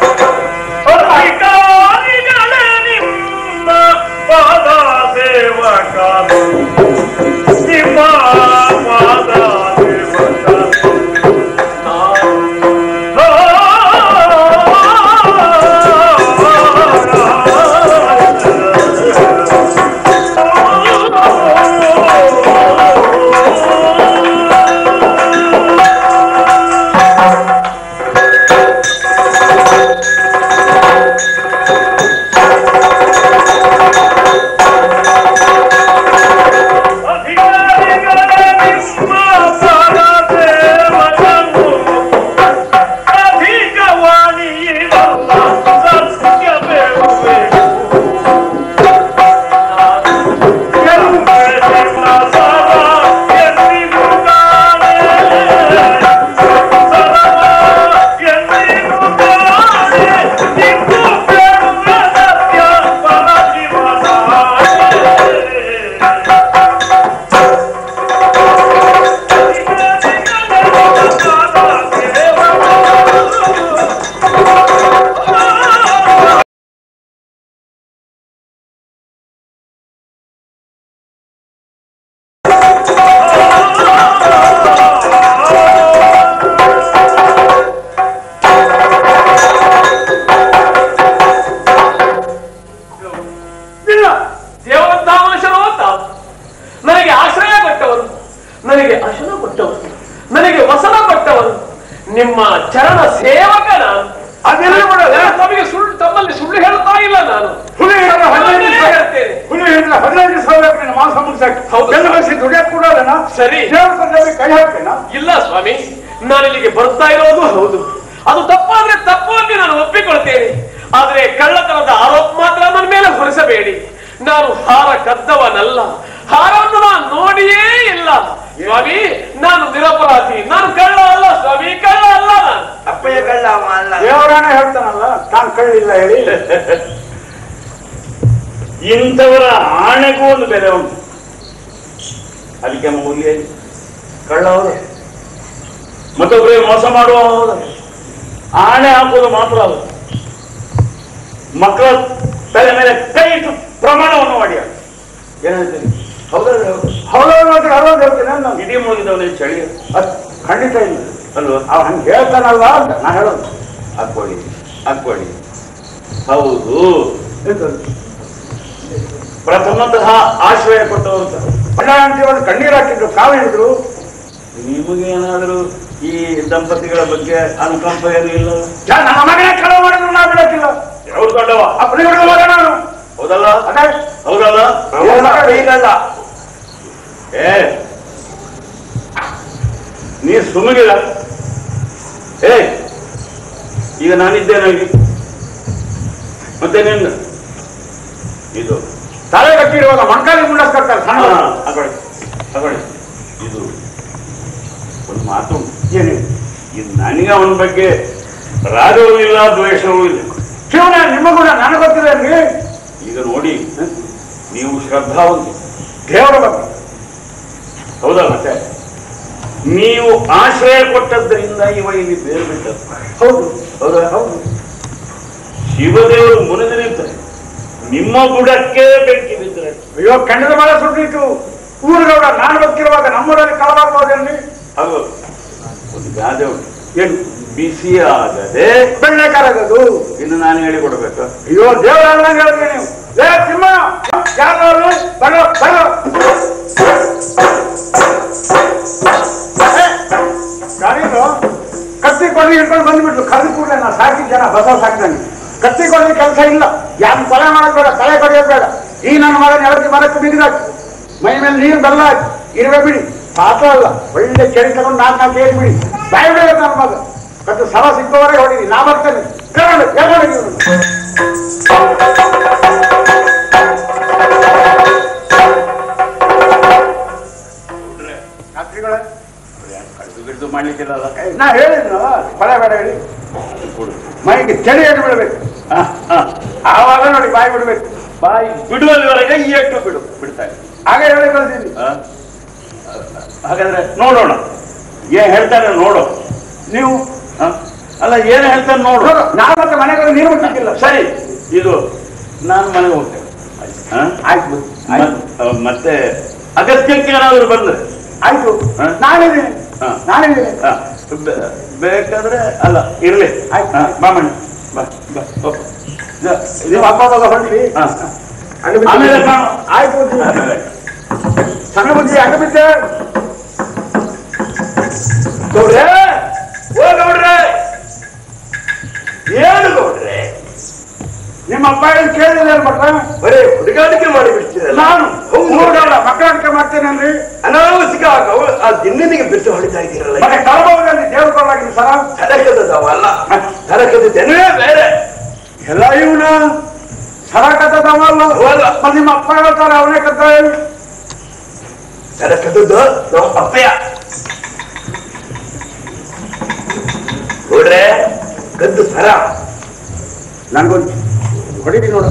ಇಲ್ಲ ದೇವತಾಂಶನೋ ತಾವು ನನಗೆ ಆಶ್ರಯ ಕೊಟ್ಟವರು ನನಗೆ ಅಶನ ಕೊಟ್ಟವರು ನನಗೆ ವಸನ ಕೊಟ್ಟವರು ನಿಮ್ಮ ಚರಣ ಸೇವಕ ನಾನು ಅದೆಲ್ಲ ಬಿಡು. ತಮಗೆ ಸುಳ್ಳು ತಮ್ಮಲ್ಲಿ ಸುಳ್ಳು ಹೇಳ್ತಾ ಇಲ್ಲ ನಾನು ಹುಲಿ ಹಿಡಿದ ಹದಿನೈದು ಅದನ್ನೇ ದಿವಸ ಹೇಳ್ತೇನೆ ಹುಲಿ ಹಿಡಿದ ಮುಗ್ಸಾಕಿ ಹೌದು. ಬೆನ್ನು ಬಸಿ ದುಡಿಯಕ್ ಕೊಡೋದನ ಸರಿ. ದೇವ್ರ ಕೊಂಡೋಗಿ ಕೈ ಹಾಕ್ತೇನ ಇಲ್ಲ ಸ್ವಾಮಿ ನಾನು ಇಲ್ಲಿಗೆ ಬರ್ತಾ ಇರೋದು ಹೌದು ಅದು ತಪ್ಪಾದ್ರೆ ತಪ್ಪು ಅಂತ ನಾನು ಒಪ್ಪಿಕೊಳ್ತೇನೆ ಆದ್ರೆ ಕಳ್ಳತನದ ಆರೋಪ ಮಾತ್ರ ನನ್ನ ಮೇಲೆ ಹೊರಿಸಬೇಡಿ ನಾನು ಹಾರ ಕದ್ದವನಲ್ಲ ಹಾರವನ್ನು ನಾನು ನೋಡಿಯೇ ಇಲ್ಲ ಸ್ವಾಮಿ ನಾನು ನಿರಪರಾಧಿ ನಾನು ಕಳ್ಳ ಅಲ್ಲ ಸ್ವಾಮಿ ಕಳ್ಳ ಅಲ್ಲ ನಾನು ಅಪ್ಪಯ್ಯ ಕಳ್ಳ ಅವ ಅಲ್ಲ ದೇವರಾನ ಹೇಳ್ತಾನಲ್ಲ ತಾನು ಕಳ್ಳಿಲ್ಲ ಹೇಳಿ ಇಂಥವರ ಆಣೆಗೂ ಒಂದು ಬೆಲೆ ಉಂಟು ಅದಕ್ಕೆ ಮೂಲ್ಯ ಇಲ್ಲ. ಕಳ್ಳ ಹೌದು ಮತ್ತೊಬ್ಬರಿಗೆ ಮೋಸ ಮಾಡುವ ಹೌದು ಆಣೆ ಹಾಕೋದು ಮಾತ್ರ ಅಲ್ಲ ಮಕ್ಕಳ ತಲೆ ಮೇಲೆ ಕೈ ಇಟ್ಟು ಪ್ರಮಾಣವನ್ನು ಮಾಡಿ ಏನ್ ಹೇಳ್ತೀನಿ ಹೌದಲ್ಲ ಹೌದು ಹೌದೌದು ಮಾತ್ರ ಹೌದು ಹೇಳ್ತೀನಿ ನಾನು ಇಡೀ ಮುಗಿದವನಿಗೆ ಚಳಿ ಅದ್ ಖಂಡಿತ ಇಲ್ಲ ಅಲ್ವಾ ಅವ್ ಹಂಗೆ ಹೇಳ್ತಾನಲ್ಲ ಅಂತ ನಾ ಹೇಳೋದು ಹಾಕೊಳ್ಳಿ ಹಾಕೊಳ್ಳಿ ಹೌದು ಎಂತದು? ಪ್ರಥಮತಃ ಆಶ್ರಯ ಕೊಟ್ಟವಂತ ಅಣ್ಣ ಅಂತ ಒಂದು ಕಣ್ಣೀರು ಹಾಕಿದ್ರು ಕಾವು ಹಿಡಿದ್ರು ನಿಮಗೇನಾದರೂ ಈ ದಂಪತಿಗಳ ಬಗ್ಗೆ ಅನುಕಂಪ ಏನು ಇಲ್ಲ ಯಾ- ನನ್ನ ಮಗನೇ ಕಳ ಮಾಡಿದ್ರು ನಾ ಬಿಡಕ್ಕಿಲ್ಲ ಅವ್ರು ದೊಡ್ಡವ ಅಪ್ಪನೇ ಹಿಡಿದು ಮಗ ನಾನು ಹೌದಲ್ಲ ಅದೇ ಹೌದಲ್ಲ ಅವನ ಅಪ್ಪಯ್ಯನಲ್ಲ ಏ ನೀ ಸುಮಗಿಲ್ಲ ಏ ಈಗ ನಾನಿದ್ದೇನೆ ಇಲ್ಲಿ ಮತ್ತೆ ನಿನ್ನ ಇದು ತಲೆ ಕಟ್ಟಿರುವಾಗ ಮೊಣಕಾಲಿ ಮುಂಡಸ್ಕೊಳ್ತಾರೆ ಸಣ್ಣ ಹಾ, ತಗೊಳ್ಳಿ ತಗೊಳ್ಳಿ ಇದು ಒಂದು ಮಾತು ಉಂಟು. ಏನು ಇದು ನನಗೆ ಅವನ ಬಗ್ಗೆ ರಾಗವೂ ಇಲ್ಲ ದ್ವೇಷವೂ ಇಲ್ಲ ಶಿವನ ನಿಮಗೂ ನನಗೆ ಗೊತ್ತಿದೆ ನಿಮಗೆ ಈಗ ನೋಡಿ ನೀವು ಶ್ರದ್ಧಾವಂತ ದೇವರ ಬಗ್ಗೆ ಹೌದಾ ಮತ್ತೆ ನೀವು ಆಶ್ರಯ ಕೊಟ್ಟದ್ದರಿಂದ ಇವ ಇಲ್ಲಿ ಬೇರೆ ಬಿಟ್ಟದ್ದು ಹೌದು ಹೌದಾ ಹೌದು ಶಿವದೇವರು ಮುನಿದು ನಿಂತರೆ ನಿಮ್ಮ ಬುಡಕ್ಕೆ ಬೆಂಕಿ ಬಿದ್ದರೆ ಅಯ್ಯೋ ಕೆಂಡದ ಮಳೆ ಸುಟ್ಟಿತ್ತು ಊರುಗೌಡ ನಾನು ಬದುಕಿರುವಾಗ ನಮ್ಮೂರಲ್ಲಿ ಕಳವಾಗ್ಬೋದೇನ್ರಿ ಹಾಗೂ ಒಂದು ಗಾದೆ ಉಂಟು ಏನು ಬಿಸಿ ಆಗದೆ ಬೆಣ್ಣೆ ಕರಗದು ಇನ್ನು ನಾನು ಹೇಳಿಕೊಡ್ಬೇಕು ಅಯ್ಯೋ ದೇವರ ಹೇಳಿದ್ರಿ ನೀವು ಏ ಸಿಂಹ ಯಾರು ಅವ್ರು? ಬರೋ ಬರೋ ಗಾಡಿನು ಕತ್ತಿ ಕೊಳ್ಳಿ ಹಿಡ್ಕೊಂಡು ಬಂದ್ಬಿಟ್ರು ಕರೆದು ಕೂಡಲೇ ನಾ ಸಾಕಿದ ಜನ ಬಸವ ಸಾಕಿದಂಗೆ ಕತ್ತಿ ಕೊಳ್ಳಿ ಕೆಲಸ ಇಲ್ಲ ಯಾರು ಕೊಲೆ ಮಾಡೋದು ಬೇಡ ತಲೆ ಕೊಡಿಯೋದು ಬೇಡ ಈ ನನ್ನ ಮಗನ ಎಳತಿ ಮರಕ್ಕೆ ಬಿಗಿದಾಕಿ ಮೈ ಮೇಲೆ ನೀರು ಬೆಲ್ಲ ಹಾಕಿ ಇರುವೆ ಬಿಡಿ ಪಾತ್ರ ಅಲ್ಲ ಒಳ್ಳೆ ಚಳಿ ತಗೊಂಡು ನಾಲ್ಕು ನಾಲ್ಕು ಏರಿ ಬಿಡಿ ಬಾಯಿ ಬಿಡಬೇಕು ನನ್ನ ಮಗ ಕತ್ತು ಸಲ ಸಿಕ್ಕವರೆಗೆ ಹೊಡೀರಿ ನಾ ಬರ್ತೇನೆ ಕೇಳೋಣ ಕೇಳೋಣ ನೀವು. ರಾತ್ರಿಗಳೇ ಕಡಿದು ಗಿಡ್ದು ಮಾಡ್ಲಿಕ್ಕಿಲ್ಲಲ್ಲ ನಾ ಹೇಳಿದ್ನು ಕೊಲೆ ಬೇಡ ಹೇಳಿ ಕೊಡು ಮೈಗೆ ಚಳಿ ಏಟು ಬಿಡಬೇಕು ಆ, ಆ. ಆವಾಗ ನೋಡಿ ಬಾಯಿ ಬಿಡಬೇಕು ಬಾಯಿ ಬಿಡುವಲ್ಲಿವರೆಗೆ ಈ ಎಟ್ಟು ಬಿಡು ಬಿಡ್ತಾರೆ ಹಾಗೆ ಹೇಳಿ ಕಳ್ತೀನಿ ಆ? ಹಾಗಾದ್ರೆ ನೋಡೋಣ ಏನ್ ಹೇಳ್ತಾರೆ ನೋಡು ನೀವು ಆ? ಅಲ್ಲ ಏನ್ ಹೇಳ್ತಾರೆ ನೋಡು ನೋಡು ನಾನು ಮತ್ತೆ ಮನೆಗೆ ಹೋಗಿ ನೀರು ಮುಟ್ಟಿಲ್ಲ ಸರಿ ಇದು ನಾನು ಮನೆಗೆ ಹೋಗ್ತೇನೆ ಆ? ಆಯ್ತು ಆಯ್ತು ಮತ್- ಆ, ಮತ್ತೆ ಅಗತ್ಯಕ್ಕೆ ಏನಾದ್ರು ಬಂದ್ರೆ ಆಯ್ತು ಹಾ? ನಾನಿದ್ದೀನಿ ಹಾ. ನಾನಿದ್ದೀನಿ ಆ, ಬೆ- ಬೇಕಾದ್ರೆ ಅಲ್ಲ ಇರ್ಲಿ ಆಯ್ತು. ಆ, ಬಾ ಮಣ್ಣು ಬಾ ಬಾ ಹೋಗು. ಜ- ನೀವು ಅಪ್ಪ ಮಗ ಹೊರಟ್ರಿ ಆ. ಹಂಗೆ ಆಮೇಲೆ ಬಿಟ್ಟು ಕಾಣು. ಆಯ್ತು ಬುದ್ಧಿ. ಆಮೇಲೆ. ಸಣ್ಣ ಬುದ್ಧಿ ಹಂಗೆ ಬಿದ್ದೆ ಗೌಡ್ರೆ ಓ ಗೌಡ್ರೆ ಏನು ಗೌಡ್ರೆ ನಿಮ್ಮ ಅಪ್ಪ ಏನು ಕೇಳಿದ್ರೆ ಮಕ್ಕಳ ಬರೀ ಹುಡುಗಾಟಿಕೆ ಮಾಡಿ ಬಿಡ್ತೀರಲ್ಲ ನಾನು ಹೌದು. ಮೂರಲ್ಲ ಮಕ್ಕಳ ಅಡಿಕೆ ಮಾಡ್ತೇನೆ ಅನಾವಶ್ಯಕ ಗೌ- ಆ ದಿನ್ನಿನಿಗೆ ಬಿಟ್ಟು ಹೊಡಿತಾ ಇದ್ದೀರಲ್ಲ ಮತ್ತೆ ಕಳಬಾಗದಲ್ಲಿ ದೇವ್ರ ಕೊಡಲಾಗಿದೆ ಸರ ತರಕದವ ಅಲ್ಲ ತರಕದ್ದೇನೇ ಬೇರೆ ಎಲ್ಲ ಇವನ ಸರ ಕತ್ತದವಲ್ಲ ಅವಲ್ಲ. ಮತ್ತೆ ನಿಮ್ಮ ಅಪ್ಪ ಹೇಳ್ತಾರೆ ಅವನೇ ಕತ್ತ ತರಕದದ್ದು ನಾವು ಅಪ್ಪಯ್ಯ ನೋಡ್ರೆ ಕದ್ದು ಸರ ನನಗೊಂದು ಹೊಡಿದಿ ನೋಡ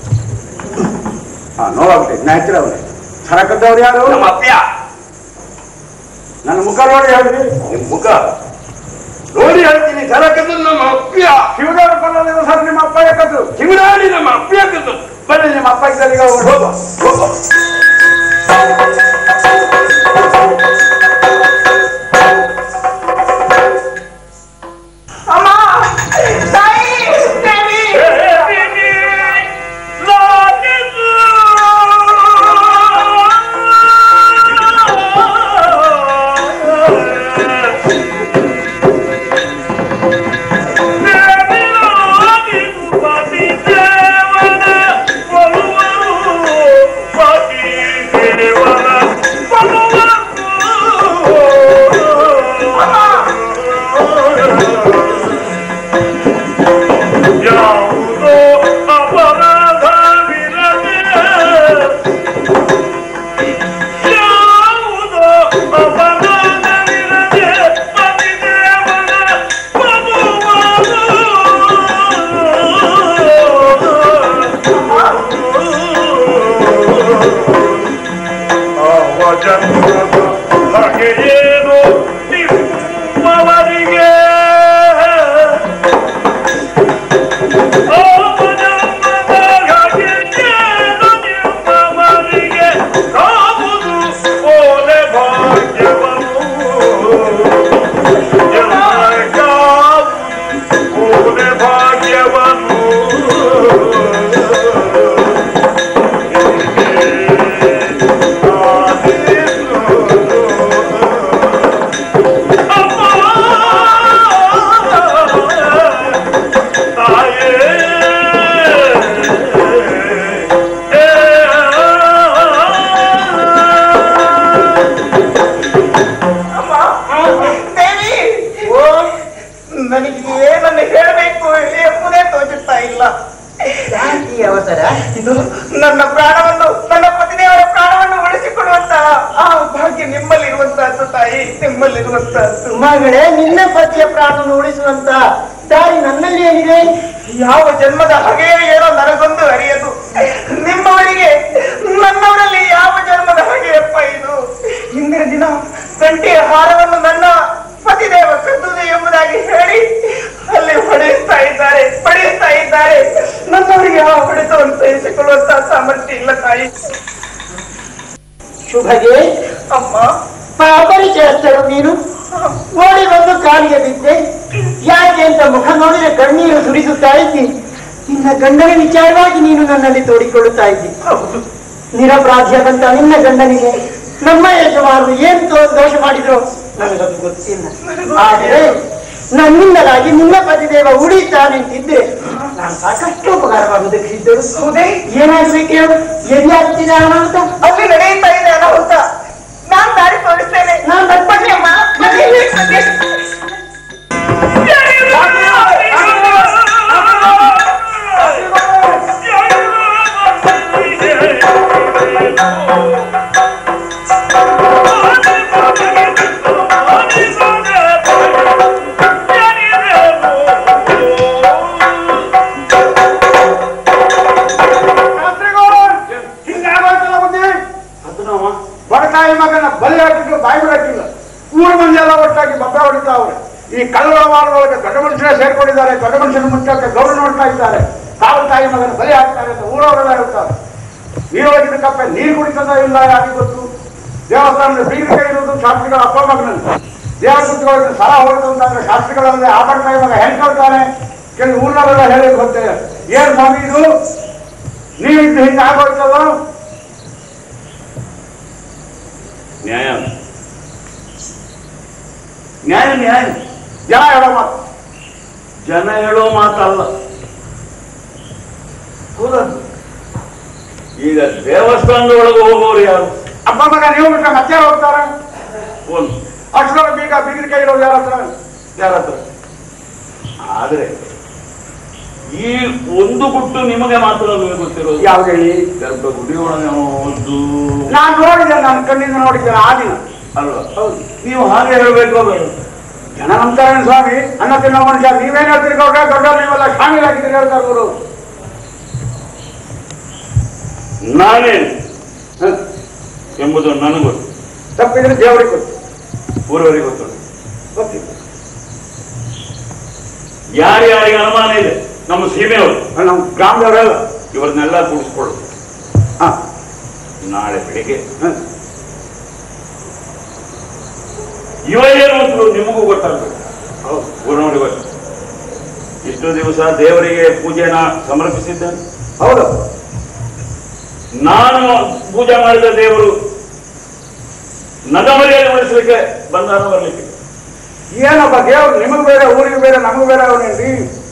ಹಾ ನೋವಾಗ್ತೈತೆ ನಾ ಹತ್ತಿರ ಅವನೇ ಸರ ಕದ್ದವ್ರು ಯಾರು ನಮ್ಮ ಅಪ್ಪಯ್ಯ ನನ್ನ ಮುಖ ನೋಡಿ ಹೇಳಿದ್ರಿ ನಿಮ್ ಮುಖ ನೋಡಿ ಹೇಳ್ತೀನಿ ತರಕದ್ದು ನಮ್ಮ ಅಪ್ಪಯ್ಯ ಶಿವದೇವ ಕೊಲ್ಲಲಿಲ್ಲ ಸರ್ ನಿಮ್ಮ ಅಪ್ಪ ಯಾಕದ್ದು ಕಿವಿರಾಡಿ ನಮ್ಮ ಅಪ್ಪಯ್ಯ ಕದ್ದು ಬನ್ನಿ ನಿಮ್ಮ ಅಪ್ಪ ಇದ್ದಲ್ಲಿ ಈಗ ಹೋಗೋಣ. ಹೋಗೋ ಹೋಗೋ ಅಮ್ಮ ತಾಯಿ ದೇವಿ ದೇವನ ಜನ್ಮದ ಹಾಗೆಯೇನು ನಿಮ್ಮವರಿಗೆ ಓ ಜನ್ಮದ ಹಾಗೆಯೇನು ನಿಮ್ಮವರಿಗೆ ಕಾವುದು ಓಲೆ ಭಾಗ್ಯವನ್ನು ಓಲೆ ಭಾಗ್ಯವನ್ನು ದೇವಿ ಓ ನನಗೆ ಏನನ್ನು ಹೇಳಬೇಕು ಎಂಬುದೇ ತೋಚುತ್ತಾ ಇಲ್ಲ ಈ ಅವಸರ ಇದು ನನ್ನ ಪ್ರಾಣವನ್ನು ನನ್ನ ಪತಿದೇವರ ಪ್ರಾಣವನ್ನು ಉಳಿಸಿಕೊಡುವಂತಹ ಆ ಭಾಗ್ಯ ನಿಮ್ಮಲ್ಲಿರುವಂತಹದ್ದು ತಾಯಿ ನಿಮ್ಮಲ್ಲಿರುವಂತಹದ್ದು ಮಗಳೇ ನಿನ್ನ ಪತಿಯ ಪ್ರಾಣವನ್ನು ಉಳಿಸುವಂತ ದಾರಿ ನನ್ನಲ್ಲಿ ಏನಿದೆ ಯಾವ ಜನ್ಮದ ಹಗೆಯೋ ಏನೋ ನನಗೊಂದು ಅರಿಯದು ನಿಮ್ಮವರಿಗೆ ನನ್ನವರಲ್ಲಿ ಯಾವ ಜನ್ಮದ ಹಗೆಯಪ್ಪ ಇದು ಹಿಂದಿನ ದಿನ ಗಂಟೆಯ ಹಾರವನ್ನು ನನ್ನ ಪತಿದೇವ ಕದ್ದುದು ಎಂಬುದಾಗಿ ಹೇಳಿ ಅಲ್ಲಿ ಹೊಡೆಯುತ್ತಾ ಇದ್ದಾರೆ ಪಡೆಯುತ್ತಾ ಇದ್ದಾರೆ ನನ್ನವರಿಗೆ ಆ ಹೊಡೆತವನ್ನು ಸಹಿಸಿಕೊಳ್ಳುವಂತಹ ಸಾಮರ್ಥ್ಯ ಇಲ್ಲ ತಾಯಿ ಶುಭಗೆ ಅಮ್ಮ ಅಪರಿಚಯಸ್ಥರು ನೀನು ಓಡಿ ಬಂದು ಕಾಲಿಗೆ ಬಿದ್ದೆ ಯಾಕೆ ಅಂತ ಮುಖ ನೋಡಿದ್ರೆ ಕಣ್ಣೀರು ಸುರಿಸುತ್ತಾ ಇದ್ದಿ ನಿನ್ನ ಗಂಡನ ವಿಚಾರವಾಗಿ ನೀನು ನನ್ನಲ್ಲಿ ತೋಡಿಕೊಳ್ಳುತ್ತಾ ಇದ್ದಿ ಹೌದು ನಿರಪರಾಧಿಯಾದಂತ ನಿನ್ನ ಗಂಡನಿಗೆ ನಮ್ಮ ಯಜಮಾನರು ಏನ್ ತೋ- ದೋಷ ಮಾಡಿದ್ರು ನನಗದು ಗೊತ್ತಿಲ್ಲ ಆದರೆ ನನ್ನಿಂದಲಾಗಿ ನಿನ್ನ ಪತಿದೇವ ಉಳಿತಾ ನಿಂತಿದ್ದೆ ನಾನು ಸಾಕಷ್ಟು ಉಪಕಾರವಾಗುವುದಕ್ಕೆ ಇದ್ದರು ಹೌದೇ ಏನಾಗ್ಬೇಕು ಹೇಳು ಎಲ್ಲಿ ಆಗ್ತಿದೆ ಅಂತ ಅಲ್ಲಿ ನಡೆಯುತ್ತಾ ಇದೆ ಅನಾಹುತ ನಾನ್ ದಾರಿ ತೋರಿಸ್ತೇನೆ ನಾನ್ ಬನ್ನಿ ಅಮ್ಮ ಬನ್ನಿ ಬನ್ನಿ. ಹಿಂಗಾಗೋಯ್ತಲ್ಲ ಬುದ್ಧಿ ಬಡತಾಯಿ ಮಗನ ಬಲ್ಲೆ ಹಾಕಿದ್ರು ಬಾಯಿ ಬಿಡಕ್ಕಿಲ್ಲ ಊರು ಮಂದಿ ಎಲ್ಲ ಒಟ್ಟಾಗಿ ಬಬ್ಬ ಹೊಡಿತಾ ಅವ್ರೆ ಈ ಕಳ್ಳರ ವಾರದೊಳಗೆ ದೊಡ್ಡ ಮನುಷ್ಯರೇ ಸೇರ್ಕೊಂಡಿದ್ದಾರೆ ದೊಡ್ಡ ಮನುಷ್ಯನ ಮುಂಚಕ್ಕೆ ಗೌರವ ನೋಡ್ತಾ ಇದ್ದಾರೆ ತಾವು ತಾಯಿ ಮಗನ ಬಲಿ ಹಾಕ್ತಾರೆ ಅಂತ ಊರವರೆಲ್ಲ ಹೇಳ್ತಾರೆ ನೀರೊಳಗಿನ ಕಪ್ಪೆ ನೀರು ಕುಡಿತದ ಇಲ್ಲ ಯಾರಿಗೆ ಗೊತ್ತು ದೇವಸ್ಥಾನದ ಬೀಗರಿಕೆ ಇರುವುದು ಶಾಸ್ತ್ರಿಗಳ ಅಪ್ಪ ಮಗನಲ್ಲಿ ದೇವಸ್ಥಾನಗಳಿಗೆ ಸಲ ಹೋಗಿದ್ದು ಅಂತಂದ್ರೆ ಶಾಸ್ತ್ರಿಗಳಲ್ಲದೆ ಆಪಣ ತಾಯಿ ಮಗ ಹೆಂಗ್ ಕೇಳ್ತಾನೆ ಕೆಲವು ಊರ್ನವರೆಲ್ಲ ಹೇಳಿದ್ ಗೊತ್ತೇ ಏನ್ ಸ್ವಾಮಿ ಇದು ನೀವಿದ್ದು ಹಿಂಗೆ ಆಗೋಯ್ತಲ್ಲ ನ್ಯಾಯ ನ್ಯಾಯ ನ್ಯಾಯ ಜನ ಹೇಳೋ ಮಾತು ಜನ ಹೇಳೋ ಮಾತಲ್ಲ ಹೌದದು ಈಗ ದೇವಸ್ಥಾನದ ಒಳಗೆ ಹೋಗೋರು ಯಾರು ಅಪ್ಪ ಮಗ ನೀವು ಬಿಟ್ರೆ ಮತ್ತೆ ಯಾರು ಹೋಗ್ತಾರೆ ಒಂದು ಅಕ್ಷರ ಬೀಗ ಬೀಗರಿಕೆ ಇರೋದು ಯಾರ ಹತ್ರ ಯಾರ ಹತ್ರ ಆದ್ರೆ ಈ ಒಂದು ಗುಟ್ಟು ನಿಮಗೆ ಮಾತ್ರ ನಮಗೆ ಗೊತ್ತಿರೋದು ಯಾವ್ದು ಹೇಳಿ ಗರ್ಭ ಗುಡಿ ಒಳಗೆ ಒಂದು ನಾನು ನೋಡಿದ್ದೆ ನನ್ನ ಕಣ್ಣಿಂದ ನೋಡಿದ್ದೇನೆ ಆ ದಿನ ಅಲ್ವಾ ನೀವು ಹಾಗೆ ಹೇಳ್ಬೇಕು ಬೇಡ ಜನ ನಂಬ್ತಾರೆ ಸ್ವಾಮಿ ಅನ್ನ ತಿನ್ನೋ ಮನುಷ್ಯ ನೀವೇನ್ ಹೇಳ್ತೀರಿ ಗೌಡ್ರೆ ದೊಡ್ಡ ನೀವೆಲ್ಲ ಶಾಮಿಲಾಗಿದ್ದೀರಿ ಹೇಳ್ತಾರೆ ಗುರು ನಾನೇನು ಎಂಬುದು ನನಗೆ ಗೊತ್ತು ತಪ್ಪಿದ್ರೆ ದೇವರಿಗೆ ಗೊತ್ತು ಪೂರ್ವರಿಗೆ ಗೊತ್ತು ಗೊತ್ತಿಲ್ಲ ಯಾರ್ಯಾರಿಗೆ ಅನುಮಾನ ಇದೆ ನಮ್ಮ ಸೀಮೆಯವರು ನಮ್ಮ ಗ್ರಾಮದವರೆಲ್ಲ ಇವರನ್ನೆಲ್ಲ ಕೂಡಿಸ್ಕೊಳ್ಳು ಹಾ ನಾಳೆ ಬೆಳಿಗ್ಗೆ ಹ. ಇವ ಏನು ಅಂತ ನಿಮಗೂ ಗೊತ್ತಾಗ್ಬೇಕು ಹೌದು ಊರು ನೋಡಿ ಗೊತ್ತು ಇಷ್ಟು ದಿವಸ ದೇವರಿಗೆ ಪೂಜೆನ ಸಮರ್ಪಿಸಿದ್ದೇನೆ ಹೌದು ನಾನು ಪೂಜೆ ಮಾಡಿದ ದೇವರು ನನ್ನ ಮನೆಯಲ್ಲಿ ಉಳಿಸಲಿಕ್ಕೆ ಬಂದಾನ ಬರಲಿಕ್ಕೆ ಏನಪ್ಪ ದೇವ್ರು ನಿಮಗ್ ಬೇರೆ ಊರಿಗೆ ಬೇರೆ ನಮಗ್ ಬೇರೆ ಅವನೇನ್ರಿ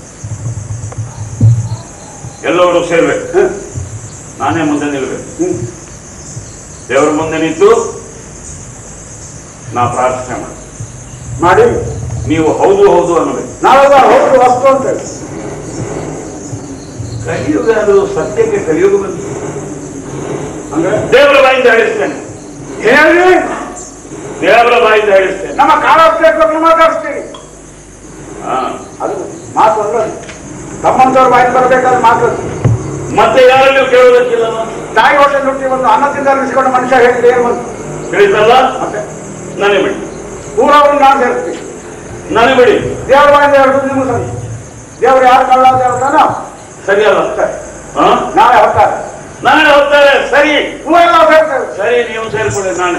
ಎಲ್ಲರೂ ಸೇರ್ಬೇಕು ಹ. ನಾನೇ ಮುಂದೆ ನಿಲ್ಬೇಕು ಹ್ಮ್. ದೇವರ ಮುಂದೆ ನಿಂತು ನಾ ಪ್ರಾರ್ಥನೆ ಮಾಡಿ ಮಾಡಿ ನೀವು ಹೌದು ಹೌದು ಅನ್ನಬೇಕು ನಾವೆಲ್ಲ ಹೌದು ವಸ್ತು ಅಂತ ಹೇಳಿ ಕಲಿಯುಗ ಅದು ಸತ್ಯಕ್ಕೆ ಕಲಿಯುಗ ಬಂತು ಅಂದ್ರೆ ದೇವರ ಬಾಯಿಂದ ಹೇಳಿಸ್ತೇನೆ ಹೇಳಿ ದೇವರ ಬಾಯಿಂದ ಹೇಳಿಸ್ತೇನೆ ನಮ್ಮ ಕಾಲಾಕ್ಷೇತ್ರಕ್ಕೆ ಮಾತಾಡಿಸ್ತೀರಿ ಹಾ. ಅದು ಮಾತು ಅಲ್ಲ ತಮ್ಮಂತವ್ರ ಬಾಯಿ ಬರ್ಬೇಕಾದ್ರೆ ಮಾತು ಅದು. ಮತ್ತೆ ಯಾರಲ್ಲೂ ಕೇಳೋದಕ್ಕಿಲ್ಲ ತಾಯಿ ಹೊಟ್ಟೆ ನುಟ್ಟಿ ಒಂದು ಅನ್ನ ತಿಂದ ಅನಿಸ್ಕೊಂಡು ಮನುಷ್ಯ ಹೇಳಿದ್ರೆ ಏನು ಬಂತು ತಿಳಿತಲ್ಲ ನನಗೆ ಬಿಡಿ ಊರವ್ರನ್ನ ನಾನು ಸೇರಿಸ್ತೀನಿ ನನಗೆ ಬಿಡಿ ದೇವ್ರ ಬಾಯಿಂದ ಎರಡು ನಿಮ್ಮ ಸರಿ ದೇವ್ರು ಯಾರು ಕಳ್ಳ ಅಂತ ಹೇಳ್ತಾನ ಸರಿಯಲ್ಲ ಹಾ ನಾಳೆ ಹೊತ್ತಾರೆ ನಾಳೆ ಹೋಗ್ತಾರೆ ಸರಿ ಊರೆಲ್ಲ ಸೇರ್ತೇವೆ ಸರಿ ನೀವು ಸೇರ್ಕೊಳ್ಳಿ ನಾಳೆ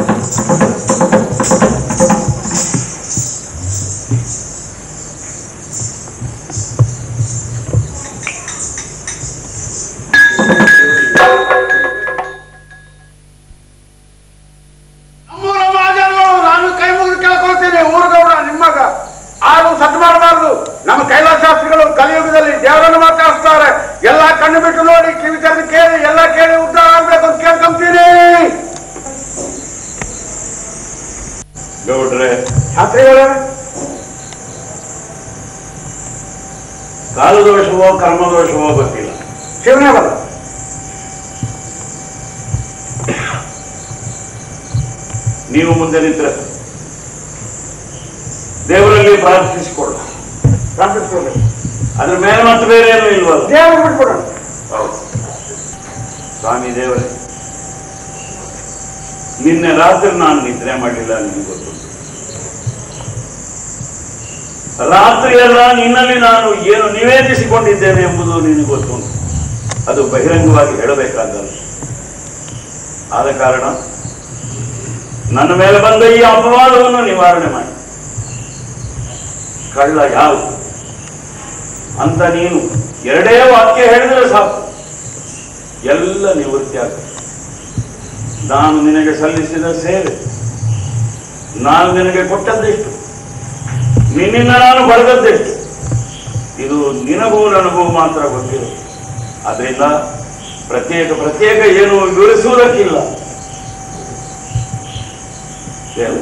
ನಮ್ಮೂರ ಮಹಾಜನಗಳು ನಾನು ಕೈ ಮುಗಿದು ಕೇಳ್ಕೊಳ್ತೀನಿ ಊರುಗೌಡ ನಿಮ್ಮಗ ಆರು ಸದ್ದು ಮಾಡಬಾರ್ದು ನಮ್ಮ ಕೈಲಾಸ ಶಾಸ್ತ್ರಿಗಳು ಕಲಿಯುಗದಲ್ಲಿ ದೇವರನ್ನು ಮಾತಾಡಿಸ್ತಾರೆ ಎಲ್ಲ ಕಣ್ಣು ಬಿಟ್ಟು ನೋಡಿ ಕಿವಿ ತೆರೆದು ಕೇಳಿ ಎಲ್ಲ ಕೇಳಿ ಉದ್ಧಾರ ಆಗ್ಬೇಕು ಅಂತ ಕೇಳ್ಕೊಂತೀನಿ ಗೌಡ್ರೆ ಶಾಸ್ತ್ರಿಗಳೇ ಕಾಲದೋಷವೋ ಕರ್ಮದೋಷವೋ ಗೊತ್ತಿಲ್ಲ ಶಿವನೇ ಬಲ್ಲ ನೀವು ಮುಂದೆ ನಿಂತರೆ ದೇವರಲ್ಲಿ ಪ್ರಾರ್ಥಿಸಿಕೊಳ್ಳ ಪ್ರಾರ್ಥಿಸ್ಕೊಳ್ಬೇಕು ಅದ್ರ ಮೇಲೆ ಮತ್ತೆ ಬೇರೆ ಏನೂ ಇಲ್ವಲ್ಲ ದೇವರು ಬಿಟ್ಬಿಡೋಣ ಹೌದು ಸ್ವಾಮಿ ದೇವರೇ ನಿನ್ನೆ ರಾತ್ರಿ ನಾನು ನಿದ್ರೆ ಮಾಡಲಿಲ್ಲ ನಿಮಗೆ ಗೊತ್ತು ರಾತ್ರಿ ಎಲ್ಲ ನಿನ್ನಲ್ಲಿ ನಾನು ಏನು ನಿವೇದಿಸಿಕೊಂಡಿದ್ದೇನೆ ಎಂಬುದು ನಿನಗೆ ಗೊತ್ತುಂಟು ಅದು ಬಹಿರಂಗವಾಗಿ ಹೇಳಬೇಕಾದಲ್ಲ ಆದ ಕಾರಣ ನನ್ನ ಮೇಲೆ ಬಂದ ಈ ಅಪವಾದವನ್ನು ನಿವಾರಣೆ ಮಾಡಿ ಕಳ್ಳ ಯಾರು ಅಂತ ನೀನು ಎರಡೇ ವಾಕ್ಯ ಹೇಳಿದರೆ ಸಾಕು ಎಲ್ಲ ನಿವೃತ್ತಿ ಆಗುತ್ತೆ ನಾನು ನಿನಗೆ ಸಲ್ಲಿಸಿದ ಸೇವೆ ನಾನು ನಿನಗೆ ಕೊಟ್ಟದ್ದೆಷ್ಟು ನಿನ್ನಿಂದ ನಾನು ಬರೆದದ್ದೆಷ್ಟು ಇದು ನಿನಗೂ ನನಗೂ ಮಾತ್ರ ಗೊತ್ತಿರು ಅದರಿಂದ ಪ್ರತ್ಯೇಕ ಪ್ರತ್ಯೇಕ ಏನು ವಿವರಿಸುವುದಕ್ಕಿಲ್ಲ ಏನು?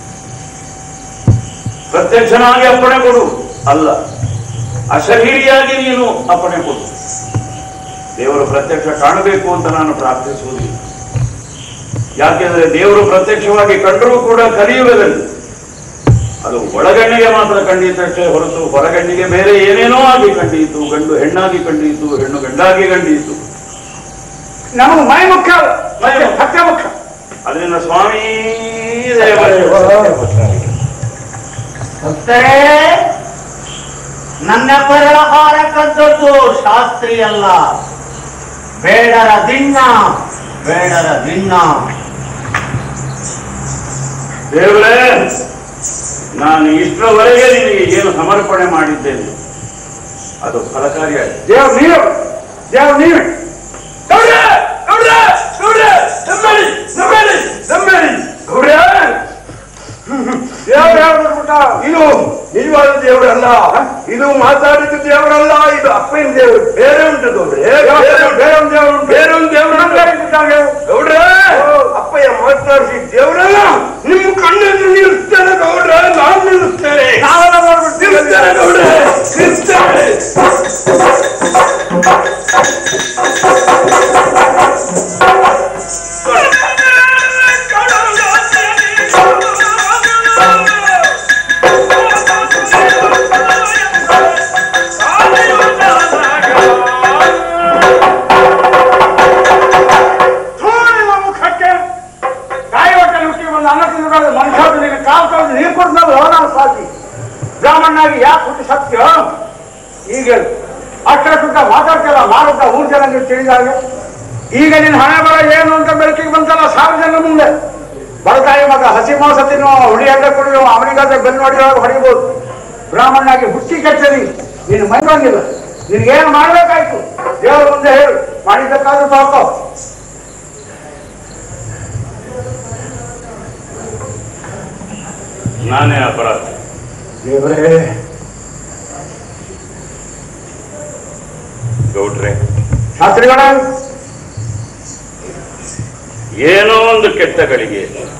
ಪ್ರತ್ಯಕ್ಷನಾಗಿ ಅಪ್ಪಣೆ ಕೊಡು ಅಲ್ಲ ಅಶರೀರಿಯಾಗಿ ನೀನು ಅಪ್ಪಣೆ ಕೊಡು ದೇವರು ಪ್ರತ್ಯಕ್ಷ ಕಾಣಬೇಕು ಅಂತ ನಾನು ಪ್ರಾರ್ಥಿಸುವುದಿಲ್ಲ ಯಾಕೆಂದ್ರೆ ದೇವರು ಪ್ರತ್ಯಕ್ಷವಾಗಿ ಕಂಡರೂ ಕೂಡ ಕಲಿಯುಗದಲ್ಲಿ ಅದು ಒಳಗಣ್ಣಿಗೆ ಮಾತ್ರ ಕಂಡಿತಷ್ಟೇ ಹೊರತು ಹೊರಗಣ್ಣಿಗೆ ಬೇರೆ ಏನೇನೋ ಆಗಿ ಕಂಡಿತು ಗಂಡು ಹೆಣ್ಣಾಗಿ ಕಂಡಿತು ಹೆಣ್ಣು ಗಂಡಾಗಿ ಕಂಡಿತು ನಮಗೆ ಮೈ ಮುಖ್ಯ ಅಲ್ಲ, ಮೈ ಮುಖ್ಯ. ಸತ್ಯ ಮುಖ್ಯ ಅದರಿಂದ ಸ್ವಾಮಿ ದೇವರೇ ಭಕ್ತರೇ ನನ್ನ ಪರಹಾರ ಕದ್ದದ್ದು ಶಾಸ್ತ್ರಿ ಅಲ್ಲ ಬೇಡರ ದಿಣ್ಣ ಬೇಡರ ದಿಣ್ಣ ದೇವರೇ ನಾನು ಇಷ್ಟರವರೆಗೆ ನಿನಗೆ ಏನು ಸಮರ್ಪಣೆ ಮಾಡಿದ್ದೇನೆ ಅದು ಫಲಕಾರಿಯಾಗಿದೆ ದೇವ್ರು ನೀವೇ ದೇವ್ರು ನೀವೇ ಗೌಡ್ರೆ ಗೌಡ್ರೆ ಗೌಡ್ರೆ ನಮ್ಮೇಳಿ ನಮ್ಮೇಳಿ ನಮ್ಮೇಳಿ ಗೌಡ್ರೆ ದೇವ್ರು ಯಾರು ಬಿಟ್ಬಿಟ್ಟ ಇದು ನಿಜವಾದ ದೇವರಲ್ಲ ಇದು ಮಾತಾಡಿದ ದೇವರಲ್ಲ ಇದು ಅಪ್ಪನ ದೇವರು ಬೇರೆ ಉಂಟು ಗೌಡ್ರೆ ಬೇರೆ ಬೇರೆ ಒಂದು ದೇವ್ರು ಉಂಟು. ಬೇರೆ ಒಂದು ದೇವರು ನಮ್ಗೆ ಯಾರಿಗೆ ಬಿಟ್ಟಾಗೆ? ಗೌಡ್ರೆ ಅಪ್ಪಯ್ಯ ಮಾತನಾಡಿಸಿ ದೇವರಲ್ಲ ನಿಮ್ಮ ಕಣ್ಣನ್ನು ನಿಲ್ಲಿಸ್ತಾರೆ ಗೌಡ್ರೆ ನಾನು ನಿಲ್ಲಿಸ್ತೇನೆ ನಾವೆಲ್ಲ ಮಾಡ್ಬಿಡ್ತೀವಿ. ನಿಲ್ಲಿಸ್ತಾರೆ ಗೌಡ್ರೆ ನಿಲ್ಲಿಸ್ತಾರೆ ಥೂ, ನಿಮ್ಮ ಮುಖಕ್ಕೆ ತಾಯಿ ಹೊಟ್ಟೆಲಿ ಹುಟ್ಟಿ ಬಂದು ಅನ್ನ ತಿಂದು ಮನುಷ್ಯ ನಿನಗೆ ಕಾಲು ತೊಳೆದು ನೀರು ಕೊಡ್ತಾವಲ್ಲ ನಾವು ಸಾಕಿ ಬ್ರಾಹ್ಮಣನಾಗಿ ಯಾಕೆ ಹುಟ್ಟಿ ಸತ್ಯ ಈಗ ಹೇಳು. ಅಷ್ಟರ ಸುತ್ತ ಮಾತಾಡ್ತಿಲ್ಲ ಮಾರುತ್ತ ಊರ್ ಜನ ನೀವು ತಿಳಿದಾಗ ಈಗ ನಿನ್ನ ಹಣೆ ಬರ ಏನು ಅಂತ ಬೆಳಕಿಗೆ ಬಂತಲ್ಲ ಸಾವಿರ ಜನ ಮುಂದೆ ಬಡತಾಯಿ ಮಗ ಹಸಿ ಮಾಂಸ ತಿನ್ನುವ ಹುಡಿ ಅಡ್ಡ ಕುಡಿಯುವ ಅವನಿಗಾದ್ರೆ ಬೆನ್ನು ಹೊಡೆಯುವಾಗ ಹೊಡಿಬೋದು ಬ್ರಾಹ್ಮಣನಾಗಿ ಹುಟ್ಟಿ ಕೆಟ್ಟದಿ ನೀನು ಮೈ ಬಂದಿಲ್ಲ ನಿನಗೇನು ಮಾಡ್ಬೇಕಾಯ್ತು ದೇವರ ಮುಂದೆ ಹೇಳು ಮಾಡಿದ್ದಕ್ಕಾದ್ರೂ ಸಾಕು ನಾನೇ ಅಪರಾಧ ದೇವರೇ ಗೌಡ್ರೆ ಶಾಸ್ತ್ರಿಗಳ ಏನೋ ಒಂದು ಕೆಟ್ಟ ಗಳಿಗೆ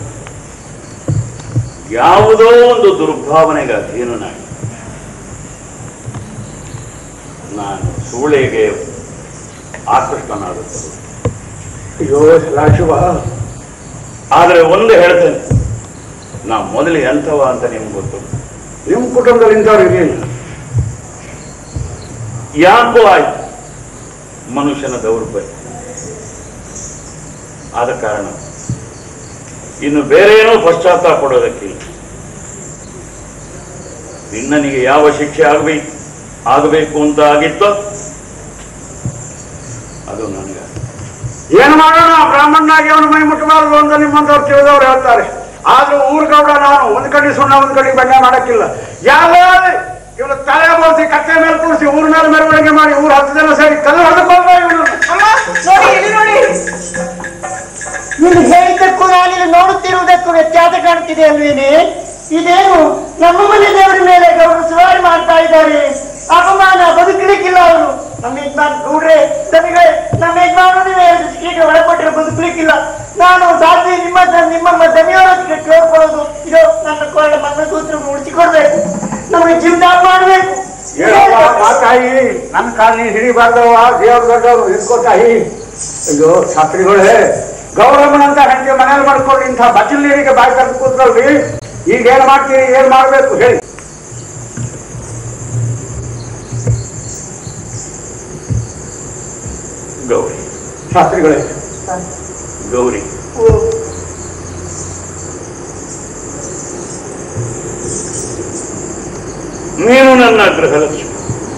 ಯಾವುದೋ ಒಂದು ದುರ್ಭಾವನೆಗೆ ಅಧೀನನಾಗಿ ನಾನು ಸೂಳೆಗೆ ಆಕೃಷ್ಟನಾಗುತ್ತದೆ ಅಯ್ಯೋ ಸದಾಶಿವ ಆದರೆ ಒಂದು ಹೇಳ್ತೇನೆ ನಾ ಮೊದಲು ಎಂಥವ ಅಂತ ನಿಮ್ಗೆ ಗೊತ್ತು ನಿಮ್ಮ ಕುಟುಂಬದಲ್ಲಿ ಇಂಥವ್ರು ಇರಲಿಲ್ಲ ಯಾಕೋ ಆಯ್ತು ಮನುಷ್ಯನ ದೌರ್ಬಲ್ಯ ಆದ ಕಾರಣ ಇನ್ನು ಬೇರೆ ಏನೋ ಪಶ್ಚಾತ್ತಾಪ ಪಡೋದಕ್ಕಿಲ್ಲ ನಿನ್ನನಿಗೆ ಯಾವ ಶಿಕ್ಷೆ ಆಗಬೇಕು ಆಗಬೇಕು ಅಂತ ಆಗಿತ್ತೋ ಅದು ನನಗೆ ಏನು ಮಾಡೋಣ ಬ್ರಾಹ್ಮಣನಾಗಿ ಅವನು ಮೈ ಮುಟ್ಟಬಾರದು ಅಂತ ನಿಮ್ಮಂತವ್ರು ತಿಳಿದವ್ರು ಹೇಳ್ತಾರೆ ಆದ್ರೂ ಊರ್ ಗೌಡ ನಾನು ಒಂದ್ ಕಡೆ ಸುಣ್ಣ ಒಂದ್ ಕಡೆ ಬಣ್ಣ ಮಾಡಕ್ಕಿಲ್ಲ ಯಾವ ಇವನು ತಲೆ ಬೋಸಿ ಕತ್ತೆ ಮೇಲೆ ಕೂರಿಸಿ ಊರ್ ಮೇಲೆ ಮೆರವಣಿಗೆ ಮಾಡಿ ಊರ್ ಹತ್ತು ಜನ ಸೇರಿ ಕಲ್ಲು ಹೊಡೆದುಕೊಂಡ್ರೆ ಇವನು ಅಮ್ಮ ನೋಡಿ ಇಲ್ಲಿ ನೋಡಿ ನೀನು ಹೇಳಿದ್ದಕ್ಕೂ ನಾನಿಲ್ಲಿ ನೋಡುತ್ತಿರುವುದಕ್ಕೂ ವ್ಯತ್ಯಾಸ ಕಾಣ್ತಿದೆ ಅಲ್ವೇನೆ ಇದೇನು ನಮ್ಮ ಮನೆ ದೇವರ ಮೇಲೆ ಗೌರವ ಸವಾರಿ ಮಾಡ್ತಾ ಇದ್ದಾರೆ ಅಪಮಾನ ಬದುಕಲಿಕ್ಕಿಲ್ಲ ಅವರು ನಮ್ಮ ಯಜಮಾನ್ ಗೌಡ್ರೆ ನಮಗೆ ನಮ್ಮ ಯಜಮಾನು ನೀವೇ ಶಿಕ್ಷೆಗೆ ಒಳಪಟ್ಟರೆ ಬದುಕಲಿಕ್ಕಿಲ್ಲ ನಾನು ಸಾಧ್ವಿ ನಿಮ್ಮ ನಿಮ್ಮಮ್ಮ ದನಿಯವರ ಹತ್ರ ಕೇಳ್ಕೊಳ್ಳೋದು ಇದು ನನ್ನ ಕೊಳ್ಳ ಮಂಗಸೂತ್ರ ಉಳಿಸಿಕೊಡ್ಬೇಕು ನಮಗೆ ಜೀವನ ಮಾಡಬೇಕು ಏನಪ್ಪ ಮಾತಾಯಿ ನನ್ನ ಕಾಲ್ ನೀನ್ ಹಿಡಿಬಾರ್ದವ ದೇವ್ರ ದೊಡ್ಡವರು ಇದ್ಕೋ ತಾಯಿ ಅಯ್ಯೋ ಶಾಸ್ತ್ರಿಗಳೇ ಗೌರವನಂತ ಹೆಂಡತಿ ಮನೇಲಿ ಮಾಡ್ಕೊಂಡು ಇಂಥ ಬಚ್ಚಲ್ ನೀರಿಗೆ ಬಾಯಿ ತಂದು ಕೂತ್ಕೊಳ್ರಿ ಈಗ ಏನ್ ಮಾಡ್ತೀರಿ ಏನ್ ಮಾಡ್ಬೇಕು ಹೇಳಿ ಗೌರಿ ಶಾಸ್ತ್ರಿಗಳೇ ಗೌರಿ ನೀನು ನನ್ನ ಗೃಹಲಕ್ಷ್ಮಿ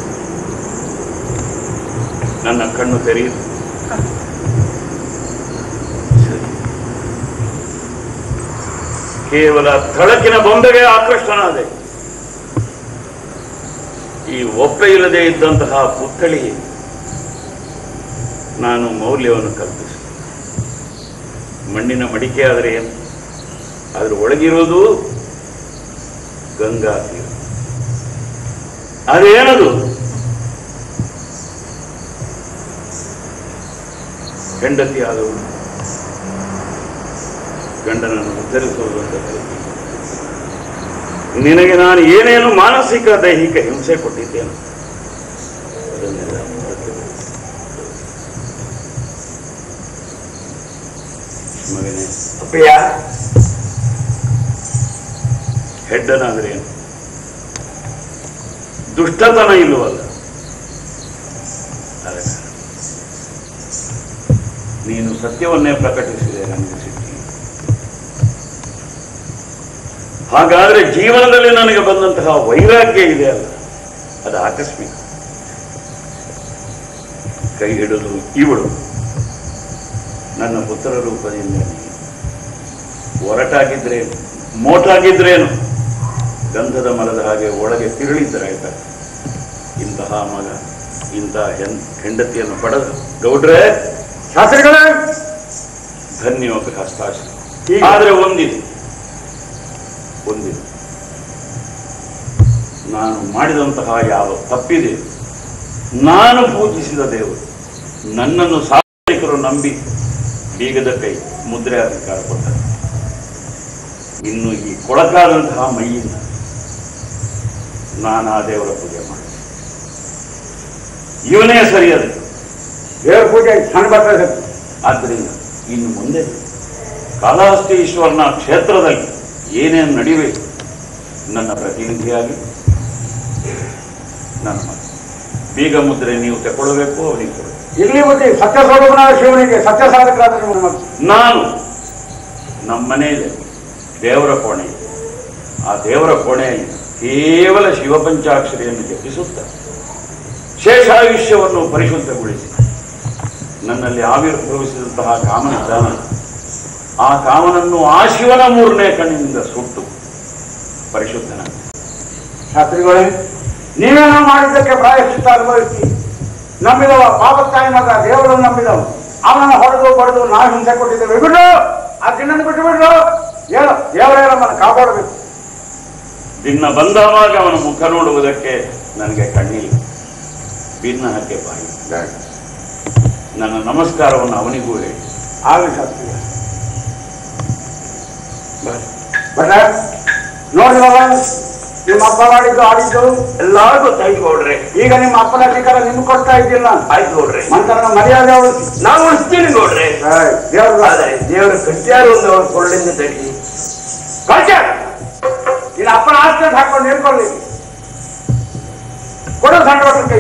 ನನ್ನ ಕಣ್ಣು ತೆರೆಯಿತು ಸರಿ. ಕೇವಲ ಥಳಕಿನ ಬೊಂಬೆಗೆ ಆಕೃಷ್ಟನಾದೆ ಈ ಒಪ್ಪೆ ಇಲ್ಲದೆ ಇದ್ದಂತಹ ಪುತ್ಥಳಿಗೆ ನಾನು ಮೌಲ್ಯವನ್ನು ಕಲ್ಪಿಸಿದೆ ಮಣ್ಣಿನ ಮಡಿಕೆ ಆದರೆ ಏನು ಅದ್ರ ಒಳಗಿರೋದು ಗಂಗಾ ತೀರ ಅದೇನದು ಹೆಂಡತಿ ಆದವಳು ಗಂಡನನ್ನು ಉದ್ಧರಿಸುವುದು ಅಂತ ಕಲಿತೆ. ನಿನಗೆ ನಾನು ಏನೇನು ಮಾನಸಿಕ ದೈಹಿಕ ಹಿಂಸೆ ಕೊಟ್ಟಿದ್ದೇನೆ ಅದನ್ನೆಲ್ಲ ಮರೆತು ಮಗನೇ ಅಪ್ಪಯ್ಯ ಹೆಡ್ಡನಾದ್ರೆ ಏನು ದುಷ್ಟತನ ಇಲ್ಲವಲ್ಲ ಆದ ಕಾರಣ ನೀನು ಸತ್ಯವನ್ನೇ ಪ್ರಕಟಿಸಿದೆ ನನಗೆ ಸಿಟ್ಟಿ ಹಾಗಾದ್ರೆ ಜೀವನದಲ್ಲಿ ನನಗೆ ಬಂದಂತಹ ವೈರಾಗ್ಯ ಇದೆ ಅಲ್ಲ ಅದು ಆಕಸ್ಮಿಕ ಕೈ ಹಿಡಿದು ಇವಳು ನನ್ನ ಪುತ್ರ ರೂಪದಿಂದ ನೀನು ಒರಟಾಗಿದ್ರೇನು ಮೋಟಾಗಿದ್ರೇನು ಗಂಧದ ಮರದ ಹಾಗೆ ಒಳಗೆ ತಿರುಳಿದ್ದರಾಯ್ತ ಇಂತಹ ಮಗ ಇಂತಹ ಹೆಣ್ ಹೆಂಡತಿಯನ್ನು ಪಡೆದು ಗೌಡ್ರೆ ಶಾಸ್ತ್ರಿಗಳೇ ಧನ್ಯವಾದ ಹಸ್ತಾಶ ಹೀಗೆ. ಆದರೆ ಒಂದಿದೆ ಒಂದಿದೆ ನಾನು ಮಾಡಿದಂತಹ ಯಾವ ತಪ್ಪಿದೆ ನಾನು ಪೂಜಿಸಿದ ದೇವರು ನನ್ನನ್ನು ಸಾರ್ವಜನಿಕರು ನಂಬಿ ಬೀಗದ ಕೈ ಮುದ್ರೆ ಅಧಿಕಾರ ಕೊಟ್ಟರು ಇನ್ನು ಈ ಕೊಳಕಾದಂತಹ ಮೈಯಿಂದ ನಾನು ಆ ದೇವರ ಪೂಜೆ ಮಾಡಿ ಇವನೇ ಸರಿಯಾದ ದೇವ್ರ ಪೂಜೆ ಸಣ್ಣ ಬರ್ತದೆ ಆದ್ದರಿಂದ ಇನ್ನು ಮುಂದೆ ಕಾಳಹಸ್ತೀಶ್ವರನ ಕ್ಷೇತ್ರದಲ್ಲಿ ಏನೇನು ನಡಿಬೇಕು ನನ್ನ ಪ್ರತಿನಿಧಿಯಾಗಿ ನನ್ನ ಮಗ ಬೀಗ ಮುದ್ರೆ ನೀವು ತಗೊಳ್ಬೇಕು ಅವನಿಗೆ ಕೊಡಬೇಕು ಇಲ್ಲಿ ಬುದ್ಧಿ ಸತ್ಯ ಸ್ವರೂಪನಾದ ಶಿವನಿಗೆ ಸತ್ಯ ಸಾಧಕರಾದ ನಿಮ್ಮ ಮಗ. ನಾನು ನಮ್ಮ ಮನೆಯಲ್ಲಿ ದೇವರ ಕೋಣೆ ಇದೆ. ಆ ದೇವರ ಕೋಣೆಯಲ್ಲಿ ಕೇವಲ ಶಿವಪಂಚಾಕ್ಷರಿಯನ್ನು ಜಪಿಸುತ್ತ ಶೇಷಾಯುಷ್ಯವನ್ನು ಪರಿಶುದ್ಧಗೊಳಿಸಿ ನನ್ನಲ್ಲಿ ಆವಿರ್ಭವಿಸಿದಂತಹ ಕಾಮನಿದ್ದಾನ ಆ ಕಾಮನನ್ನು ಆ ಶಿವನ ಮೂರನೇ ಕಣ್ಣಿನಿಂದ ಸುಟ್ಟು ಪರಿಶುದ್ಧನ ಶಾಸ್ತ್ರಿಗಳೇ ನೀವೇನೋ ಮಾಡಿದ್ದಕ್ಕೆ ಪ್ರಾಯಶ್ಚಿತ್ತ ಅನುಭವಿಸಿ ನಂಬಿದವ ಪಾಪತ್ತಾಯಿ ಮಗ ದೇವರನ್ನು ನಂಬಿದವ ಅವನನ್ನು ಹೊಡೆದು ಬಡಿದು ನಾವು ಹಿಂಸೆ ಕೊಟ್ಟಿದ್ದೇವೆ ಬಿಡು ಆ ದಿನನ್ನು ಬಿಟ್ಟು ಬಿಡು ಏನು ದೇವರೇ ನಮ್ಮನ್ನು ಕಾಪಾಡಬೇಕು ದಿನ ಬಂದವಾಗ ಅವನ ಮುಖ ನೋಡುವುದಕ್ಕೆ ನನಗೆ ಕಣ್ಣಿಲ್ಲ ಭಿನ್ನ ಹಕ್ಕೆ ಬಾಯಿ ನನ್ನ ನಮಸ್ಕಾರವನ್ನು ಅವನಿಗೂ ಹೇಳಿ ಆಗಲಿ ಶಾಸ್ತ್ರಿಗಳೇ ಬಟ್ ನೋಡಿದವ ನಿಮ್ಮ ಅಪ್ಪ ಮಾಡಿದ್ದು ಆಡಿದ್ದು ಎಲ್ಲಾರು ಗೊತ್ತಾಯ್ತು ಗೌಡ್ರೆ ಈಗ ನಿಮ್ಮ ಅಪ್ಪನ ಅಧಿಕಾರ ನಿಮ್ಗೆ ಕೊಡ್ತಾ ಇದ್ದಿಲ್ಲ ಆಯ್ತು ಗೌಡ್ರೆ ಮಂತ್ರನ ಮರ್ಯಾದೆ ಉಳಿಸಿ ನಾನು ಉಳಿಸ್ತೀನಿ ಗೌಡ್ರೆ ದೇವ್ರ ಆದರೆ ದೇವರ ಕಟ್ಯಾರು ಒಂದು ಅವ್ರ ಕೊಳ್ಳಿಂದ ತಡಿ ಕಳ್ಸ ನಿನ್ನ ಅಪ್ಪನ ಆಸ್ತಿ ಅಂತ ಹಾಕೊಂಡು ಹೇಳ್ಕೊಳ್ಳಿ ಕೊಡು ಸಣ್ಣ ಭಟ್ರ ಕೈ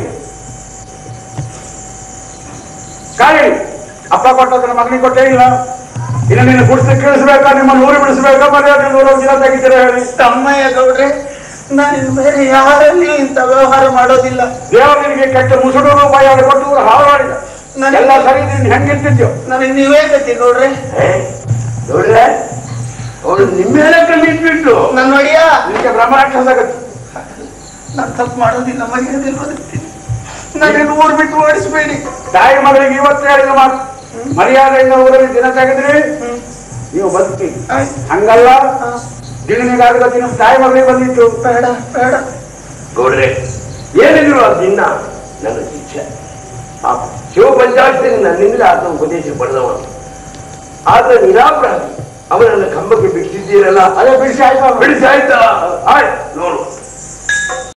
ಕಾಯಿ ಅಪ್ಪ ಕೊಟ್ಟದ್ರ ಮಗನಿಗೆ ಕೊಟ್ಟೇ ಇಲ್ಲ ಇನ್ನು ನೀನು ಗುಡಿಸಿ ಕಳಿಸ್ಬೇಕಾ ನಿಮ್ಮನ್ನು ಊರು ಬಿಡಿಸ್ಬೇಕಾ ಮರ್ಯಾದೆ ನೂರು ದಿನ ತೆಗಿತೀರ ಹೇಳಿ ತಮ್ಮಯ್ಯ ಗೌಡ್ರೆ ನಾನು ಬೇರೆ ಯಾರಲ್ಲಿ ಇಂಥ ವ್ಯವಹಾರ ಮಾಡೋದಿಲ್ಲ ದೇವರು ನಿನಗೆ ಕೆಟ್ಟ ಮುಸುಡು ರೂಪಾಯಿ ಅದು ಕೊಟ್ಟು ಊರು ಹಾಳು ಮಾಡಿದ ನನಗೆ- ಎಲ್ಲ ಸರಿ ನೀನು ಹೆಂಗಿರ್ತಿದ್ಯೋ ನನಗೆ ನೀವೇ ಗತಿ ಗೌಡ್ರೆ ನೋಡ್ರೆ ಅವಳು ನಿಮ್ಮೇಲೆ ಕಣ್ಣಿಟ್ಬಿಟ್ಟು ನನ್ನ ಒಡೆಯ ನಿನಗೆ ಬ್ರಹ್ಮರಾಕ್ಷಸ ಆಗತ್ತೆ ನಾನು ತಪ್ಪು ಮಾಡೋದಿಲ್ಲ ಮರ್ಯಾದೆ ಬದುಕ್ತೀನಿ ನನ್ನನ್ನು ಊರು ಬಿಟ್ಟು ಓಡಿಸ್ಬೇಡಿ ತಾಯಿ ಮಗಳಿಗೆ ಇವತ್ತು ಹೇಳಿದ ಮಾತು ಮರ್ಯಾದೆಯಿಂದ ಊರಲ್ಲಿ ದಿನ ತೆಗೆದ್ರಿ ನೀವು ಬದುಕಿ ಆಯ್ತು ಹಂಗಲ್ಲ ದಿನನಿಗಾಗದ ದಿನ ತಾಯಿ ಮಗಳಿಗೆ ಬಂದಿತ್ತು ಬೇಡ ಬೇಡ ಗೌಡ್ರೆ ಏನಿದ್ರು ಆ ದಿನ ನನ್ನ ಶಿಕ್ಷೆ ಆ ಶಿವ ಪಂಚಾಕ್ಷರಿ ನನ್ನಿಂದ ಆತ ಉಪದೇಶ ಪಡೆದವ ಆತ ನಿರಾಪರಾಧಿ ಅವನನ್ನ ಕಂಬಕ್ಕೆ ಬಿಟ್ಟಿದ್ದೀರಲ್ಲ ಅದೇ ಬಿಡಿಸಿ ಆಯ್ತು ಬಿಡಿಸಿ ಆಯ್ತಾ ಆಯ್ತು